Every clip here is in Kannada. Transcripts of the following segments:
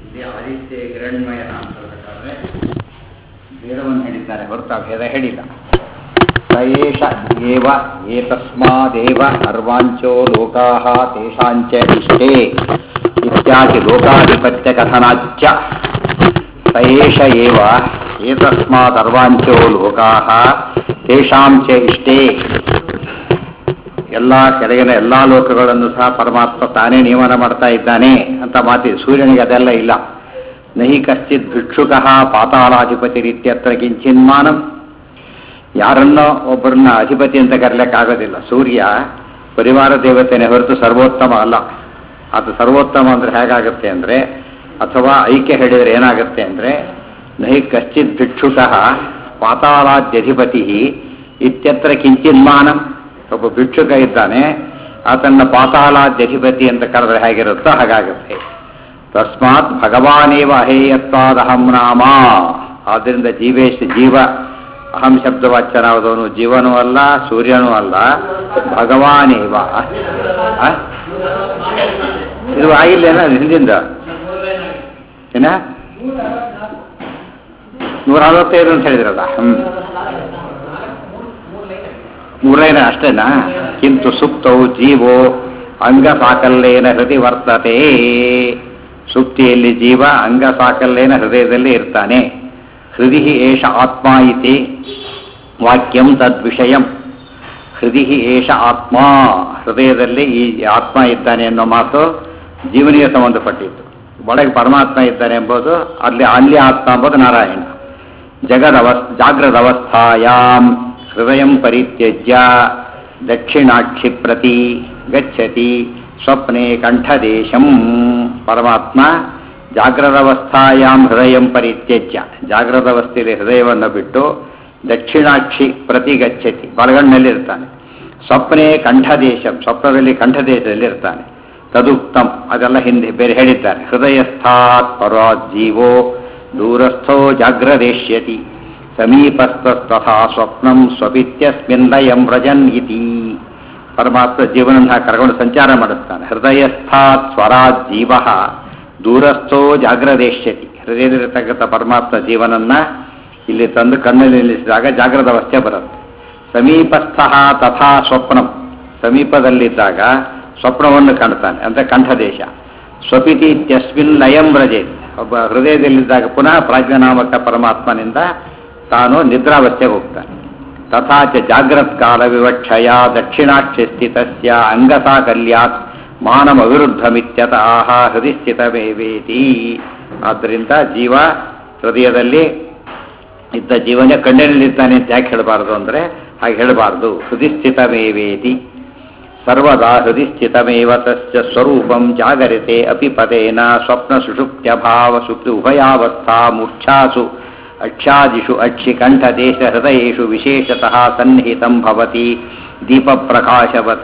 ಇಲ್ಲಿ ಆದಿತ್ಯ ಹಿರಣ್ಮಯ ಅಂತ ಹೇಳ್ಬೇಕಾದ್ರೆ ಭೇದವನ್ನು ಹೇಳಿದ್ದಾರೆ ಹೊರತು ಆ ಭೇದ ಹೇಳಿಲ್ಲ ಸಯೇಷ ಏವ ಏತಸ್ಮಾದೇವ ಸರ್ವಾಂಚೋ ಲೋಕಾಃ ತೇಷಾಂಚ ಇಷ್ಟೇ ಇತ್ಯಾದಿ ಲೋಕಾಧಿಪತ್ಯ ಕಥನಾಚ್ಯ ಸಯೇಷ ಏವ ಏತಸ್ಮಾತ್ ಸರ್ವಾಂಚೋ ಲೋಕಾಃ ತೇಷಾಂ ಚ ಇಷ್ಟೇ ಎಲ್ಲ ಕೆಳಗಿನ ಎಲ್ಲ ಲೋಕಗಳನ್ನು ಸಹ ಪರಮಾತ್ಮ ತಾನೇ ನಿಯಮನ ಮಾಡ್ತಾ ಇದ್ದಾನೆ ಅಂತ ಮಾತಿ ಸೂರ್ಯನಿಗೆ ಅದೆಲ್ಲ ಇಲ್ಲ ನಹಿ ಕಶ್ಚಿತ್ ಭಿಕ್ಷುಕ ಪಾತಾಳಾಧಿಪತಿ ರೀತ್ಯತ್ರ ಕಿಂಚಿನ್ಮಾನಂ ಯಾರನ್ನೋ ಒಬ್ಬರನ್ನ ಅಧಿಪತಿ ಅಂತ ಕರೆಯಲಿಕ್ಕಾಗೋದಿಲ್ಲ ಸೂರ್ಯ ಪರಿವಾರ ದೇವತೆನೇ ಹೊರತು ಸರ್ವೋತ್ತಮ ಅಲ್ಲ ಅದು ಸರ್ವೋತ್ತಮ ಅಂದ್ರೆ ಹೇಗಾಗುತ್ತೆ ಅಂದ್ರೆ ಅಥವಾ ಐಕ್ಯ ಹೇಳಿದರೆ ಏನಾಗುತ್ತೆ ಅಂದ್ರೆ ನಹಿ ಕಶ್ಚಿತ್ ಭಿಕ್ಷುಕ ಪಾತಾಳಾದ್ಯಧಿಪತಿ ಇತ್ಯತ್ರ ಕಿಂಚಿನ್ಮಾನಂ ಒಬ್ಬ ಭಿಕ್ಷುಕ ಇದ್ದಾನೆ ಆತನ್ನ ಪಾತಾಳಾದ್ಯಧಿಪತಿ ಅಂತ ಕರೆದ್ರೆ ಹೇಗಿರುತ್ತೋ ಹಾಗಾಗುತ್ತೆ ತಸ್ಮಾತ್ ಭಗವಾನೇವ ಅಹೇಯತ್ವಾದಹಂ ನಾಮ ಆದ್ದರಿಂದ ಜೀವೇಶ ಜೀವ ಅಹಂ ಶಬ್ದವಾಚ್ಯನಾದವನು ಜೀವನೂ ಅಲ್ಲ ಸೂರ್ಯನೂ ಅಲ್ಲ ಭಗವಾನೇವ ಆ? ಇದು ಆಗಿಲ್ಲೇನ ಹಿಂದಿಂದ ಏನ ನೂರ ಅರವತ್ತೈದು ಅಂತ ಹೇಳಿದ್ರಲ್ಲ ಹ್ಮ್ ಮೂರೈನ ಅಷ್ಟೇನಾ ಕಿಂತು ಸುಪ್ತವು ಜೀವೋ ಅಂಗ ಸಾಕಲ್ಲೇನ ಹೃದಯ ವರ್ತತೆ ಸುಪ್ತಿಯಲ್ಲಿ ಜೀವ ಅಂಗ ಸಾಕಲ್ಲೇನ ಹೃದಯದಲ್ಲಿ ಇರ್ತಾನೆ ಹೃದಯ ಏಷ ಆತ್ಮ ಇತಿ ವಾಕ್ಯಂ ತದ್ವಿಷಯಂ ಹೃದಯ ಏಷ ಆತ್ಮ ಹೃದಯದಲ್ಲಿ ಈ ಆತ್ಮ ಇದ್ದಾನೆ ಅನ್ನೋ ಮಾತು ಜೀವನಿಗೆ ಸಂಬಂಧಪಟ್ಟಿತ್ತು ಒಳಗೆ ಪರಮಾತ್ಮ ಇದ್ದಾನೆ ಎಂಬುದು ಅಲ್ಲಿ ಅಲ್ಲಿ ಆತ್ಮ ಎಂಬುದು ನಾರಾಯಣ ಜಗದವಸ್ ಜಾಗ್ರದವಸ್ಥಾಯಾಂ ಹೃದಯ ಪರಿತ್ಯಜ್ಯ ದಕ್ಷಿಣಾಕ್ಷಿ ಪ್ರತಿ ಗಚ್ಚತಿ ಸ್ವಪ್ನೆ ಕಂಠದೇಶಂ ಪರಮಾತ್ಮ ಜಾಗ್ರದವಸ್ಥಾಯಾಂ ಹೃದಯ ಪರಿತ್ಯಜ್ಯ ಜಾಗ್ರದವಸ್ಥೆಯಲ್ಲಿ ಹೃದಯವನ್ನು ಬಿಟ್ಟು ದಕ್ಷಿಣಾಕ್ಷಿ ಪ್ರತಿ ಗಚ್ಚತಿ ಬಲಗಣ್ಣಲ್ಲಿ ಇರ್ತಾನೆ ಸ್ವಪ್ನೆ ಕಂಠದೇಶಂ ಸ್ವಪ್ನದಲ್ಲಿ ಕಂಠದೇಶದಲ್ಲಿ ಇರ್ತಾನೆ ತದುಕ್ತಂ ಅದೆಲ್ಲ ಹಿಂದೆ ಬೇರೆ ಹೇಳಿದ್ದಾರೆ ಹೃದಯಸ್ಥಾತ್ ಪರಾತ್ ಜೀವೋ ದೂರಸ್ಥೋ ಜಾಗ್ರದೇಶ್ಯತಿ ಸಮೀಪಸ್ಥತಥಾ ಸ್ವಪ್ನಂ ಸ್ವಪಿತ್ಯಸ್ಮಿನ್ ಲಯಂ ವ್ರಜನ್ ಇತಿ ಪರಮಾತ್ಮ ಜೀವನ ಕರ್ಕೊಂಡು ಸಂಚಾರ ಮಾಡಿಸ್ತಾನೆ ಹೃದಯಸ್ಥಾತ್ ಸ್ವರಾತ್ ಜೀವ ದೂರಸ್ಥೋ ಜಾಗ್ರದೇಶ್ಯತಿ ಹೃದಯದಲ್ಲಿರ್ತಕ್ಕಂಥ ಪರಮಾತ್ಮ ಜೀವನನ್ನ ಇಲ್ಲಿ ತಂದು ಕಣ್ಣಲ್ಲಿ ನಿಲ್ಲಿಸಿದಾಗ ಜಾಗ್ರದ ಅವಸ್ಥೆ ಬರುತ್ತೆ ಸಮೀಪಸ್ಥ ತಥಾ ಸ್ವಪ್ನಂ ಸಮೀಪದಲ್ಲಿದ್ದಾಗ ಸ್ವಪ್ನವನ್ನು ಕಾಣ್ತಾನೆ ಅಂತ ಕಂಠದೇಶ ಸ್ವಪಿತಿ ಇತ್ಯಸ್ಮಿನ್ ಲಯಂ ವ್ರಜೆ ಒಬ್ಬ ಹೃದಯದಲ್ಲಿದ್ದಾಗ ಪುನಃ ಪ್ರಾಜ್ಞನಾಮಕ ಪರಮಾತ್ಮನಿಂದ ತಾನು ನಿದ್ರಾವಸ್ಥೆಗೆ ಹೋಗ್ತಾನೆ ತಥಾ ಚ ಜಾಗ್ರತ್ ಕಾಲ ವಿವಕ್ಷಯ ದಕ್ಷಿಣಾಕ್ಷಿ ಸ್ಥಿತಸ್ಯ ಅಂಗಸಾಕಲ್ಯಾತ್ ಮಾನಮವಿರುದ್ಧಮಿತ್ಯತ ಆಹ ಹೃದಯ ಸ್ಥಿತಮೇವೇತಿ ಆದ್ದರಿಂದ ಜೀವ ಹೃದಯದಲ್ಲಿ ಇದ್ದ ಜೀವನ ಕಣ್ಣಿನಲ್ಲಿದ್ದಾನೆ ಅಂತ ಯಾಕೆ ಹೇಳಬಾರ್ದು ಅಂದರೆ ಹಾಗೆ ಹೇಳಬಾರ್ದು ಹೃದಯಸ್ಥಿತಮೇವೇತಿ ಸರ್ವದಾ ಹೃದಯಸ್ಥಿತಮೇವ ತಸ್ಯ ಸ್ವರೂಪಂ ಜಾಗರಿತೆ ಅಪಿ ಪದೇನ ಸ್ವಪ್ನ ಸುಷುಪ್ತ್ಯಭಾವ ಸುಪ್ತಿ ಉಭಯಾವಸ್ಥಾ ಮೂರ್ಛಾಸು ಅಕ್ಷಾದಿಷು ಅಕ್ಷಿ ಕಂಠದೇಶ ಹೃದಯೇಷು ವಿಶೇಷತಃ ಸನ್ನಿಹಿತಂ ಭವತಿ ದೀಪಪ್ರಕಾಶವತ್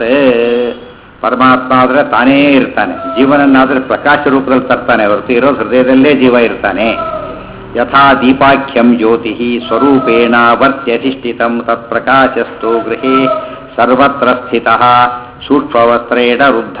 ಪರಮಾತ್ಮ ಆದರೆ ತಾನೇ ಇರ್ತಾನೆ ಜೀವನನ್ನಾದರೆ ಪ್ರಕಾಶ ರೂಪದಲ್ಲಿ ತರ್ತಾನೆ ಹೊರತು ಇರೋದು ಹೃದಯದಲ್ಲೇ ಜೀವ ಇರ್ತಾನೆ ಯಥಾ ದೀಪಾಖ್ಯಂ ಜ್ಯೋತಿ ಸ್ವರೂಪೇಣ ವರ್ತ್ಯಧಿಷ್ಠಿತಂ ತತ್ಪ್ರಕಾಶಸ್ತು ಗೃಹೇ ಸರ್ವತ್ರ ಸ್ಥಿತ ಸೂಕ್ಷ್ಮವಸ್ತ್ರೇಣ ರುದ್ಧ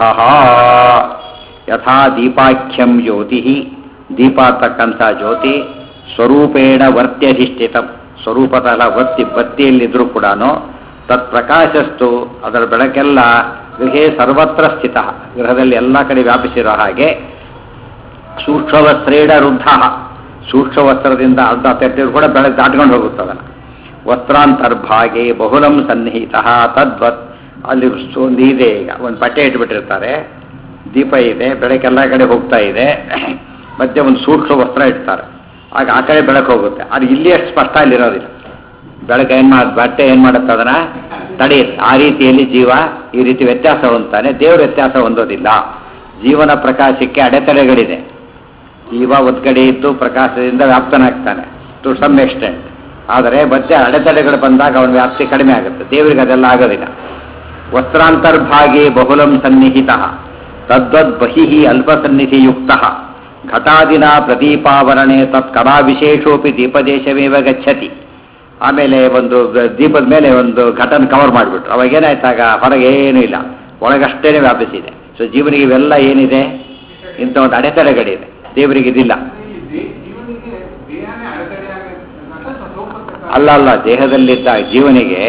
ಯಥಾ ದೀಪಾಖ್ಯಂ ಜ್ಯೋತಿ ದೀಪ ಅಂತಕ್ಕಂಥ ಜ್ಯೋತಿ ಸ್ವರೂಪೇಣ ವರ್ತ್ಯಧಿಷ್ಠಿತಂ ಸ್ವರೂಪತಃ ಒತ್ತಿ ಬತ್ತಿಯಲ್ಲಿದ್ದರೂ ಕೂಡ ತತ್ಪ್ರಕಾಶಸ್ತು ಅದರ ಬೆಳಕೆಲ್ಲ ಗೃಹೇ ಸರ್ವತ್ರ ಸ್ಥಿತ ಗೃಹದಲ್ಲಿ ಎಲ್ಲ ಕಡೆ ವ್ಯಾಪಿಸಿರೋ ಹಾಗೆ ಸೂಕ್ಷ್ಮವಸ್ತ್ರೇಣ ರುದ್ಧ ಸೂಕ್ಷ್ಮ ವಸ್ತ್ರದಿಂದ ಅರ್ಧ ತೆಟ್ಟಿದ್ರು ಕೂಡ ಬೆಳಗ್ಗೆ ದಾಟ್ಕೊಂಡು ಹೋಗುತ್ತದನ್ನು ವಸ್ತ್ರಾಂತರ್ಭಾಗೆ ಬಹುಲಂ ಸನ್ನಿಹಿತ ತದ್ವತ್ ಅಲ್ಲಿ ಒಂದು ಇದೆ ಈಗ ಒಂದು ಬಟ್ಟೆ ಇಟ್ಬಿಟ್ಟಿರ್ತಾರೆ ದೀಪ ಇದೆ ಬೆಳಕೆಲ್ಲ ಕಡೆ ಹೋಗ್ತಾ ಇದೆ ಮಧ್ಯೆ ಒಂದು ಸೂಕ್ಷ್ಮ ವಸ್ತ್ರ ಇಡ್ತಾರೆ ಆಗ ಆ ಕಡೆ ಬೆಳಕು ಹೋಗುತ್ತೆ ಅದು ಇಲ್ಲಿ ಅಷ್ಟು ಸ್ಪಷ್ಟ ಅಲ್ಲಿರೋದಿಲ್ಲ ಬೆಳಕು ಏನು ಮಾಡಿ ಬಟ್ಟೆ ಏನು ಮಾಡುತ್ತೆ ಅದನ್ನ ತಡೆಯುತ್ತೆ ಆ ರೀತಿಯಲ್ಲಿ ಜೀವ ಈ ರೀತಿ ವ್ಯತ್ಯಾಸ ಹೊಂದ್ತಾನೆ ದೇವರು ವ್ಯತ್ಯಾಸ ಹೊಂದೋದಿಲ್ಲ ಜೀವನ ಪ್ರಕಾಶಕ್ಕೆ ಅಡೆತಡೆಗಳಿದೆ ಜೀವ ಒಂದು ಕಡೆ ಇದ್ದು ಪ್ರಕಾಶದಿಂದ ವ್ಯಾಪ್ತನಾಗ್ತಾನೆ ಟು ಸಮ್ ಎಕ್ಸ್ಟೆಂಟ್ ಆದರೆ ಮಧ್ಯೆ ಅಡೆತಡೆಗಳು ಬಂದಾಗ ಅವನ ವ್ಯಾಪ್ತಿ ಕಡಿಮೆ ಆಗುತ್ತೆ ದೇವರಿಗೆ ಅದೆಲ್ಲ ಆಗೋದಿಲ್ಲ ವಸ್ತ್ರಾಂತರ್ಭಾಗೆ ಬಹುಲಂ ಸನ್ನಿಹಿತ ತದ್ವದ್ ಬಹಿ ಅಲ್ಪಸನ್ನಿಧಿಯುಕ್ತ ಘಟಾದಿನ ಪ್ರದೀಪಾವರಣೆ ತತ್ ಕಲಾ ವಿಶೇಷೋಪಿ ದೀಪದೇಶಮೇವ ಗಚ್ಚತಿ ಆಮೇಲೆ ಒಂದು ಗ- ದೀಪದ ಮೇಲೆ ಒಂದು ಘಟನ ಕವರ್ ಮಾಡಿಬಿಟ್ರು ಅವಾಗ ಏನಾಯ್ತಾಗ ಹೊರಗೆ ಏನೂ ಇಲ್ಲ ಒಳಗಷ್ಟೇ ವ್ಯಾಪಿಸಿದೆ ಸೊ ಜೀವನಿಗೆ ಇವೆಲ್ಲ ಏನಿದೆ ಇಂಥ ಒಂದು ಅಡೆತಡೆಗಳಿದೆ ದೇವರಿಗೆ ಇದಿಲ್ಲ ಇಲ್ಲಿ ದೇ- ಜೀವನಿಗೆ ದೇಹನೇ ಅಡೆತಡೆ ಆಗುತ್ತೆ ಸೋಪತ್ತೆ ಅಲ್ಲ ಅಲ್ಲ ದೇಹದಲ್ಲಿದ್ದ ಜೀವನಿಗೆ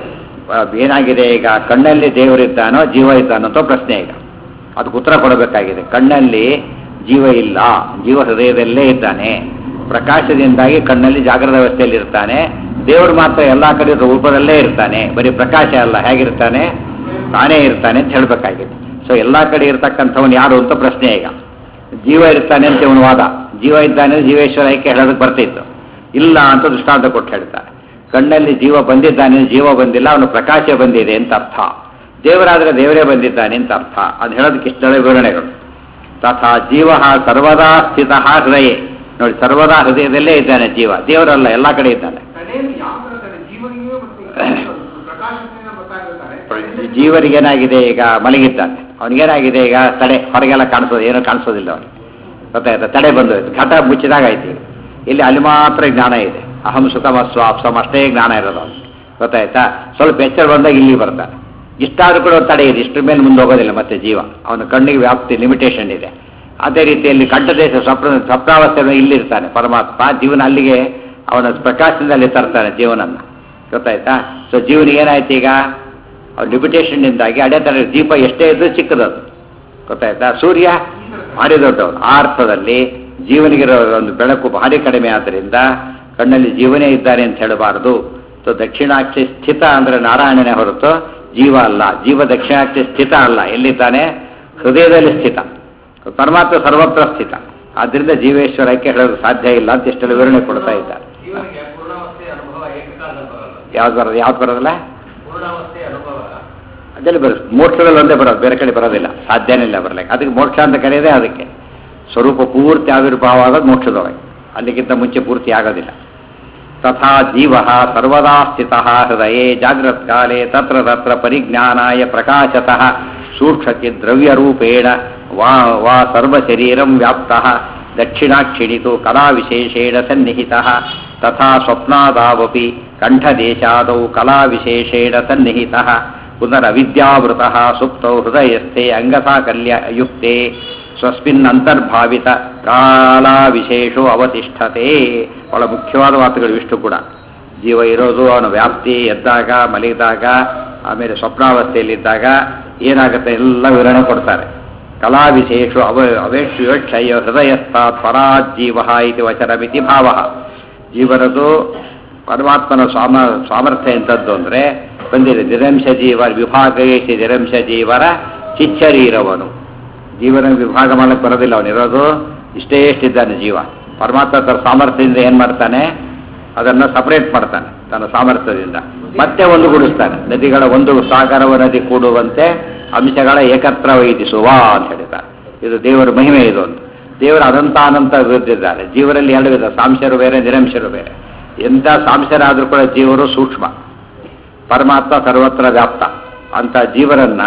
ಆ, ಏನಾಗಿದೆ ಈಗ ಕಣ್ಣಲ್ಲಿ ದೇವರಿದ್ದಾನೋ ಜೀವ ಇದ್ದಾನೋ ಅಂತ ಪ್ರಶ್ನೆ ಈಗ ಅದಕ್ಕೆ ಉತ್ತರ ಕೊಡಬೇಕಾಗಿದೆ ಕಣ್ಣಲ್ಲಿ ಜೀವ ಇಲ್ಲ ಜೀವ ಹೃದಯದಲ್ಲೇ ಇದ್ದಾನೆ ಪ್ರಕಾಶದಿಂದಾಗಿ ಕಣ್ಣಲ್ಲಿ ಜಾಗೃತ ಅವಸ್ಥೆಯಲ್ಲಿ ಇರ್ತಾನೆ ದೇವರು ಮಾತ್ರ ಎಲ್ಲ ಕಡೆ ರೂಪದಲ್ಲೇ ಇರ್ತಾನೆ ಬರೀ ಪ್ರಕಾಶ ಅಲ್ಲ ಹೇಗಿರ್ತಾನೆ ತಾನೇ ಇರ್ತಾನೆ ಅಂತ ಹೇಳಬೇಕಾಗಿದೆ ಸೊ ಎಲ್ಲ ಕಡೆ ಇರ್ತಕ್ಕಂಥವನು ಯಾರು ಅಂತ ಪ್ರಶ್ನೆ ಈಗ ಜೀವ ಇರ್ತಾನೆ ಅಂತ ಇವನು ವಾದ ಜೀವ ಇದ್ದಾನೆ ಜೀವೇಶ್ವರ ಐಕ್ಯ ಹೇಳೋದಕ್ಕೆ ಬರ್ತಿತ್ತು ಇಲ್ಲ ಅಂತ ದೃಷ್ಟಾಂತ ಕೊಟ್ಟು ಹೇಳ್ತಾರೆ ಕಣ್ಣಲ್ಲಿ ಜೀವ ಬಂದಿದ್ದಾನೆ ಜೀವ ಬಂದಿಲ್ಲ ಅವನು ಪ್ರಕಾಶ ಬಂದಿದೆ ಅಂತ ಅರ್ಥ ದೇವರಾದರೆ ದೇವರೇ ಬಂದಿದ್ದಾನೆ ಅಂತ ಅರ್ಥ ಅದು ಹೇಳೋದಕ್ಕೆ ಇಷ್ಟೊಳ್ಳೆ ವಿವರಣೆಗಳು ತಥಾ ಜೀವ ಸರ್ವದಾ ಸ್ಥಿತ ಹೃದಯ ನೋಡಿ ಸರ್ವದಾ ಹೃದಯದಲ್ಲೇ ಇದ್ದಾನೆ ಜೀವ ದೇವರಲ್ಲ ಎಲ್ಲ ಕಡೆ ಇದ್ದಾನೆ ತಡೆಯಲ್ಲಿ ಯಾವ ತರ ತಡೆ ಜೀವನಿಗೆ ಮತ್ತು ಪ್ರಕಾಶದಿಂದ ಗೊತ್ತಾಗಿರ್ತಾರೆ ಜೀವನಿಗೇನಾಗಿದೆ ಈಗ ಮಲಗಿದ್ದಾನೆ ಅವನಿಗೇನಾಗಿದೆ ಈಗ ತಡೆ ಹೊರಗೆಲ್ಲ ಕಾಣಿಸೋದು ಏನೂ ಕಾಣಿಸೋದಿಲ್ಲ ಅವನಿಗೆ ಗೊತ್ತಾಯ್ತಾ ತಡೆ ಬಂದೋಯ್ತು ಘಟ ಮುಚ್ಚಿದಾಗ ಆಯ್ತು ಈಗ ಇಲ್ಲಿ ಅಲ್ಲಿ ಮಾತ್ರ ಜ್ಞಾನ ಇದೆ ಅಹಂ ಸುಖಮ ಸ್ವಾಪ್ಸಮ್ ಅಷ್ಟೇ ಜ್ಞಾನ ಇರೋದು ಅವನಿಗೆ ಗೊತ್ತಾಯ್ತಾ ಸ್ವಲ್ಪ ಎಚ್ಚರ ಬಂದಾಗ ಇಲ್ಲಿ ಬರ್ತಾನೆ ಇಷ್ಟಾದ್ರೂ ಕೂಡ ಒಂದು ತಡೆ ಇದೆ ಇಷ್ಟರ ಮೇಲೆ ಮುಂದೆ ಹೋಗೋದಿಲ್ಲ ಮತ್ತೆ ಜೀವ ಅವನ ಕಣ್ಣಿಗೆ ವ್ಯಾಪ್ತಿ ಲಿಮಿಟೇಷನ್ ಇದೆ ಅದೇ ರೀತಿಯಲ್ಲಿ ಕಂಠದೇಶ ಸ್ವಪ್ನ ಸ್ವಪ್ನಾವಸ್ಥೆ ಇಲ್ಲಿರ್ತಾನೆ ಪರಮಾತ್ಮ ಜೀವನ ಅಲ್ಲಿಗೆ ಅವನ ಪ್ರಕಾಶದಿಂದ ತರ್ತಾನೆ ಜೀವನನ್ನು ಗೊತ್ತಾಯ್ತಾ ಸೊ ಜೀವನಿಗೆ ಏನಾಯ್ತು ಈಗ ಅವ್ರ ಲಿಮಿಟೇಷನ್ನಿಂದಾಗಿ ಅಡೆತಡೆ ದೀಪ ಎಷ್ಟೇ ಇದ್ರೂ ಚಿಕ್ಕದದು ಗೊತ್ತಾಯ್ತಾ ಸೂರ್ಯ ಭಾರಿ ದೊಡ್ಡವನು ಆ ಅರ್ಥದಲ್ಲಿ ಜೀವನಿಗಿರೋ ಒಂದು ಬೆಳಕು ಭಾರಿ ಕಡಿಮೆ ಆದ್ದರಿಂದ ಕಣ್ಣಲ್ಲಿ ಜೀವನೇ ಇದ್ದಾನೆ ಅಂತ ಹೇಳಬಾರದು ಸೊ ದಕ್ಷಿಣಾಕ್ಷಿ ಸ್ಥಿತ ಅಂದ್ರೆ ನಾರಾಯಣನೇ ಹೊರತು ಜೀವ ಅಲ್ಲ ಜೀವ ದಕ್ಷಿಣಾಕ್ಷಿ ಸ್ಥಿತ ಅಲ್ಲ ಎಲ್ಲಿದ್ದಾನೆ ಹೃದಯದಲ್ಲಿ ಸ್ಥಿತ ಪರಮಾತ್ಮ ಸರ್ವತ್ರ ಸ್ಥಿತ ಆದ್ದರಿಂದ ಜೀವೇಶ್ವರಕ್ಕೆ ಹೇಳೋದು ಸಾಧ್ಯ ಇಲ್ಲ ಅಂತ ಇಷ್ಟೆಲ್ಲ ವಿವರಣೆ ಕೊಡ್ತಾ ಇದ್ದಾರೆ ಜೀವನಿಗೆ ಪೂರ್ಣಾವಸ್ಥೆ ಅನುಭವ ಏಕಕಾಲದಲ್ಲಿ ಬರಲ್ಲ ಯಾವ್ದು ಬರೋದು ಯಾವ್ದು ಬರೋದಿಲ್ಲ ಪೂರ್ಣಾವಸ್ಥೆ ಅನುಭವ ಅದರಲ್ಲಿ ಬರೋದು ಮೋಕ್ಷದಲ್ಲಿ ಒಂದೇ ಬರೋದು ಬೇರೆ ಕಡೆ ಬರೋದಿಲ್ಲ ಸಾಧ್ಯನೇ ಇಲ್ಲ ಬರಲಿಕ್ಕೆ ಅದಕ್ಕೆ ಮೋಕ್ಷ ಅಂತ ಕರೆಯೋದೇ ಅದಕ್ಕೆ ಸ್ವರೂಪ ಪೂರ್ತಿ ಆವಿರ್ಭಾವ ಆಗೋದು ಮೋಕ್ಷದೊಳಗೆ ಅಲ್ಲಿಗಿಂತ ಮುಂಚೆ ಪೂರ್ತಿ ಆಗೋದಿಲ್ಲ ತಥಾ ಜೀವ ಸರ್ವದಾ ಸ್ಥಿತ ಹೃದಯೇ ಜಾಗ್ರತ್ಕಾಲೆ ತತ್ರ ತತ್ರ ಪರಿಜ್ಞಾನಾಯ ಪ್ರಕಾಶತಃ ಸೂಕ್ಷ್ಮಕ್ಕೆ ದ್ರವ್ಯರೂಪೇಣ ವಾ ವಾ ಸರ್ವಶರೀರಂ ವ್ಯಾಪ್ತಃ ದಕ್ಷಿಣಾಕ್ಷಿಣಿತು ಕಲಾವಿಶೇಷೇಣ ಸನ್ನಿಹಿತಃ ತಥಾ ಸ್ವಪ್ನಾದಾವಪಿ ಕಂಠದೇಶಾದೌ ಕಲಾವಿಶೇಷೇಣ ಸನ್ನಿಹಿತಃ ಪುನರವಿದ್ಯಾವೃತಃ ಸುಪ್ತೌ ಹೃದಯಸ್ಥೆ ಅಂಗಸಾಕಲ್ಯ ಯುಕ್ತೆ ಸ್ವಸ್ಮಿನ್ ಅಂತರ್ಭಾವಿತ ಕಾಲಾವಿಶೇಷೋ ಅವತಿಷ್ಠತೆ ಬಹಳ ಮುಖ್ಯವಾದ ಮಾತುಗಳು ಇಷ್ಟು ಕೂಡ ಜೀವ ಇರೋದು ಅವನ ವ್ಯಾಪ್ತಿ ಎದ್ದಾಗ ಮಲಗಿದಾಗ ಆಮೇಲೆ ಸ್ವಪ್ನಾವಸ್ಥೆಯಲ್ಲಿದ್ದಾಗ ಏನಾಗುತ್ತೆ ಎಲ್ಲ ವಿವರಣೆ ಕೊಡ್ತಾರೆ ಕಲಾವಿಶೇಷ ಅವ ಅವೇಕ್ಷಯ ಹೃದಯಸ್ಥಾತ್ ಪರಾಜ್ಜೀವ ಇತಿ ವಚನಮಿತಿ ಭಾವ ಜೀವನದು ಪರಮಾತ್ಮನ ಸ್ವಾಮ ಸಾಮರ್ಥ್ಯ ಎಂಥದ್ದು ಅಂದರೆ ಬಂದಿದೆ ನಿರಂಶ ಜೀವ ವಿಭಾಗೇಶಿ ನಿರಂಶ ಜೀವರ ಚಿಚ್ಚರೀರವನು ಜೀವನ ವಿಭಾಗ ಮಾಡಕ್ಕೆ ಬರೋದಿಲ್ಲ ಅವನಿರೋದು ಇಷ್ಟೇ ಎಷ್ಟಿದ್ದಾನೆ ಜೀವ ಪರಮಾತ್ಮ ತನ್ನ ಸಾಮರ್ಥ್ಯದಿಂದ ಏನು ಮಾಡ್ತಾನೆ ಅದನ್ನು ಸಪರೇಟ್ ಮಾಡ್ತಾನೆ ತನ್ನ ಸಾಮರ್ಥ್ಯದಿಂದ ಮತ್ತೆ ಒಂದುಗೂಡಿಸ್ತಾನೆ ನದಿಗಳ ಒಂದು ಸಾಗರವ ನದಿ ಕೂಡುವಂತೆ ಅಂಶಗಳ ಏಕತ್ರ ವೈದಿಸುವ ಅಂತ ಹೇಳಿದ್ದಾರೆ ಇದು ದೇವರ ಮಹಿಮೆ ಇದು ಒಂದು ದೇವರ ಅನಂತ ಅನಂತ ವಿರುದ್ಧಿದ್ದಾರೆ ಜೀವರಲ್ಲಿ ಎರಡು ವಿಧ ಸಾಂಶರು ಬೇರೆ ನಿರಂಶರು ಬೇರೆ ಎಂಥ ಸಾಂಶರಾದರೂ ಕೂಡ ಜೀವರು ಸೂಕ್ಷ್ಮ ಪರಮಾತ್ಮ ಸರ್ವತ್ರ ವ್ಯಾಪ್ತ ಅಂತ ಜೀವರನ್ನ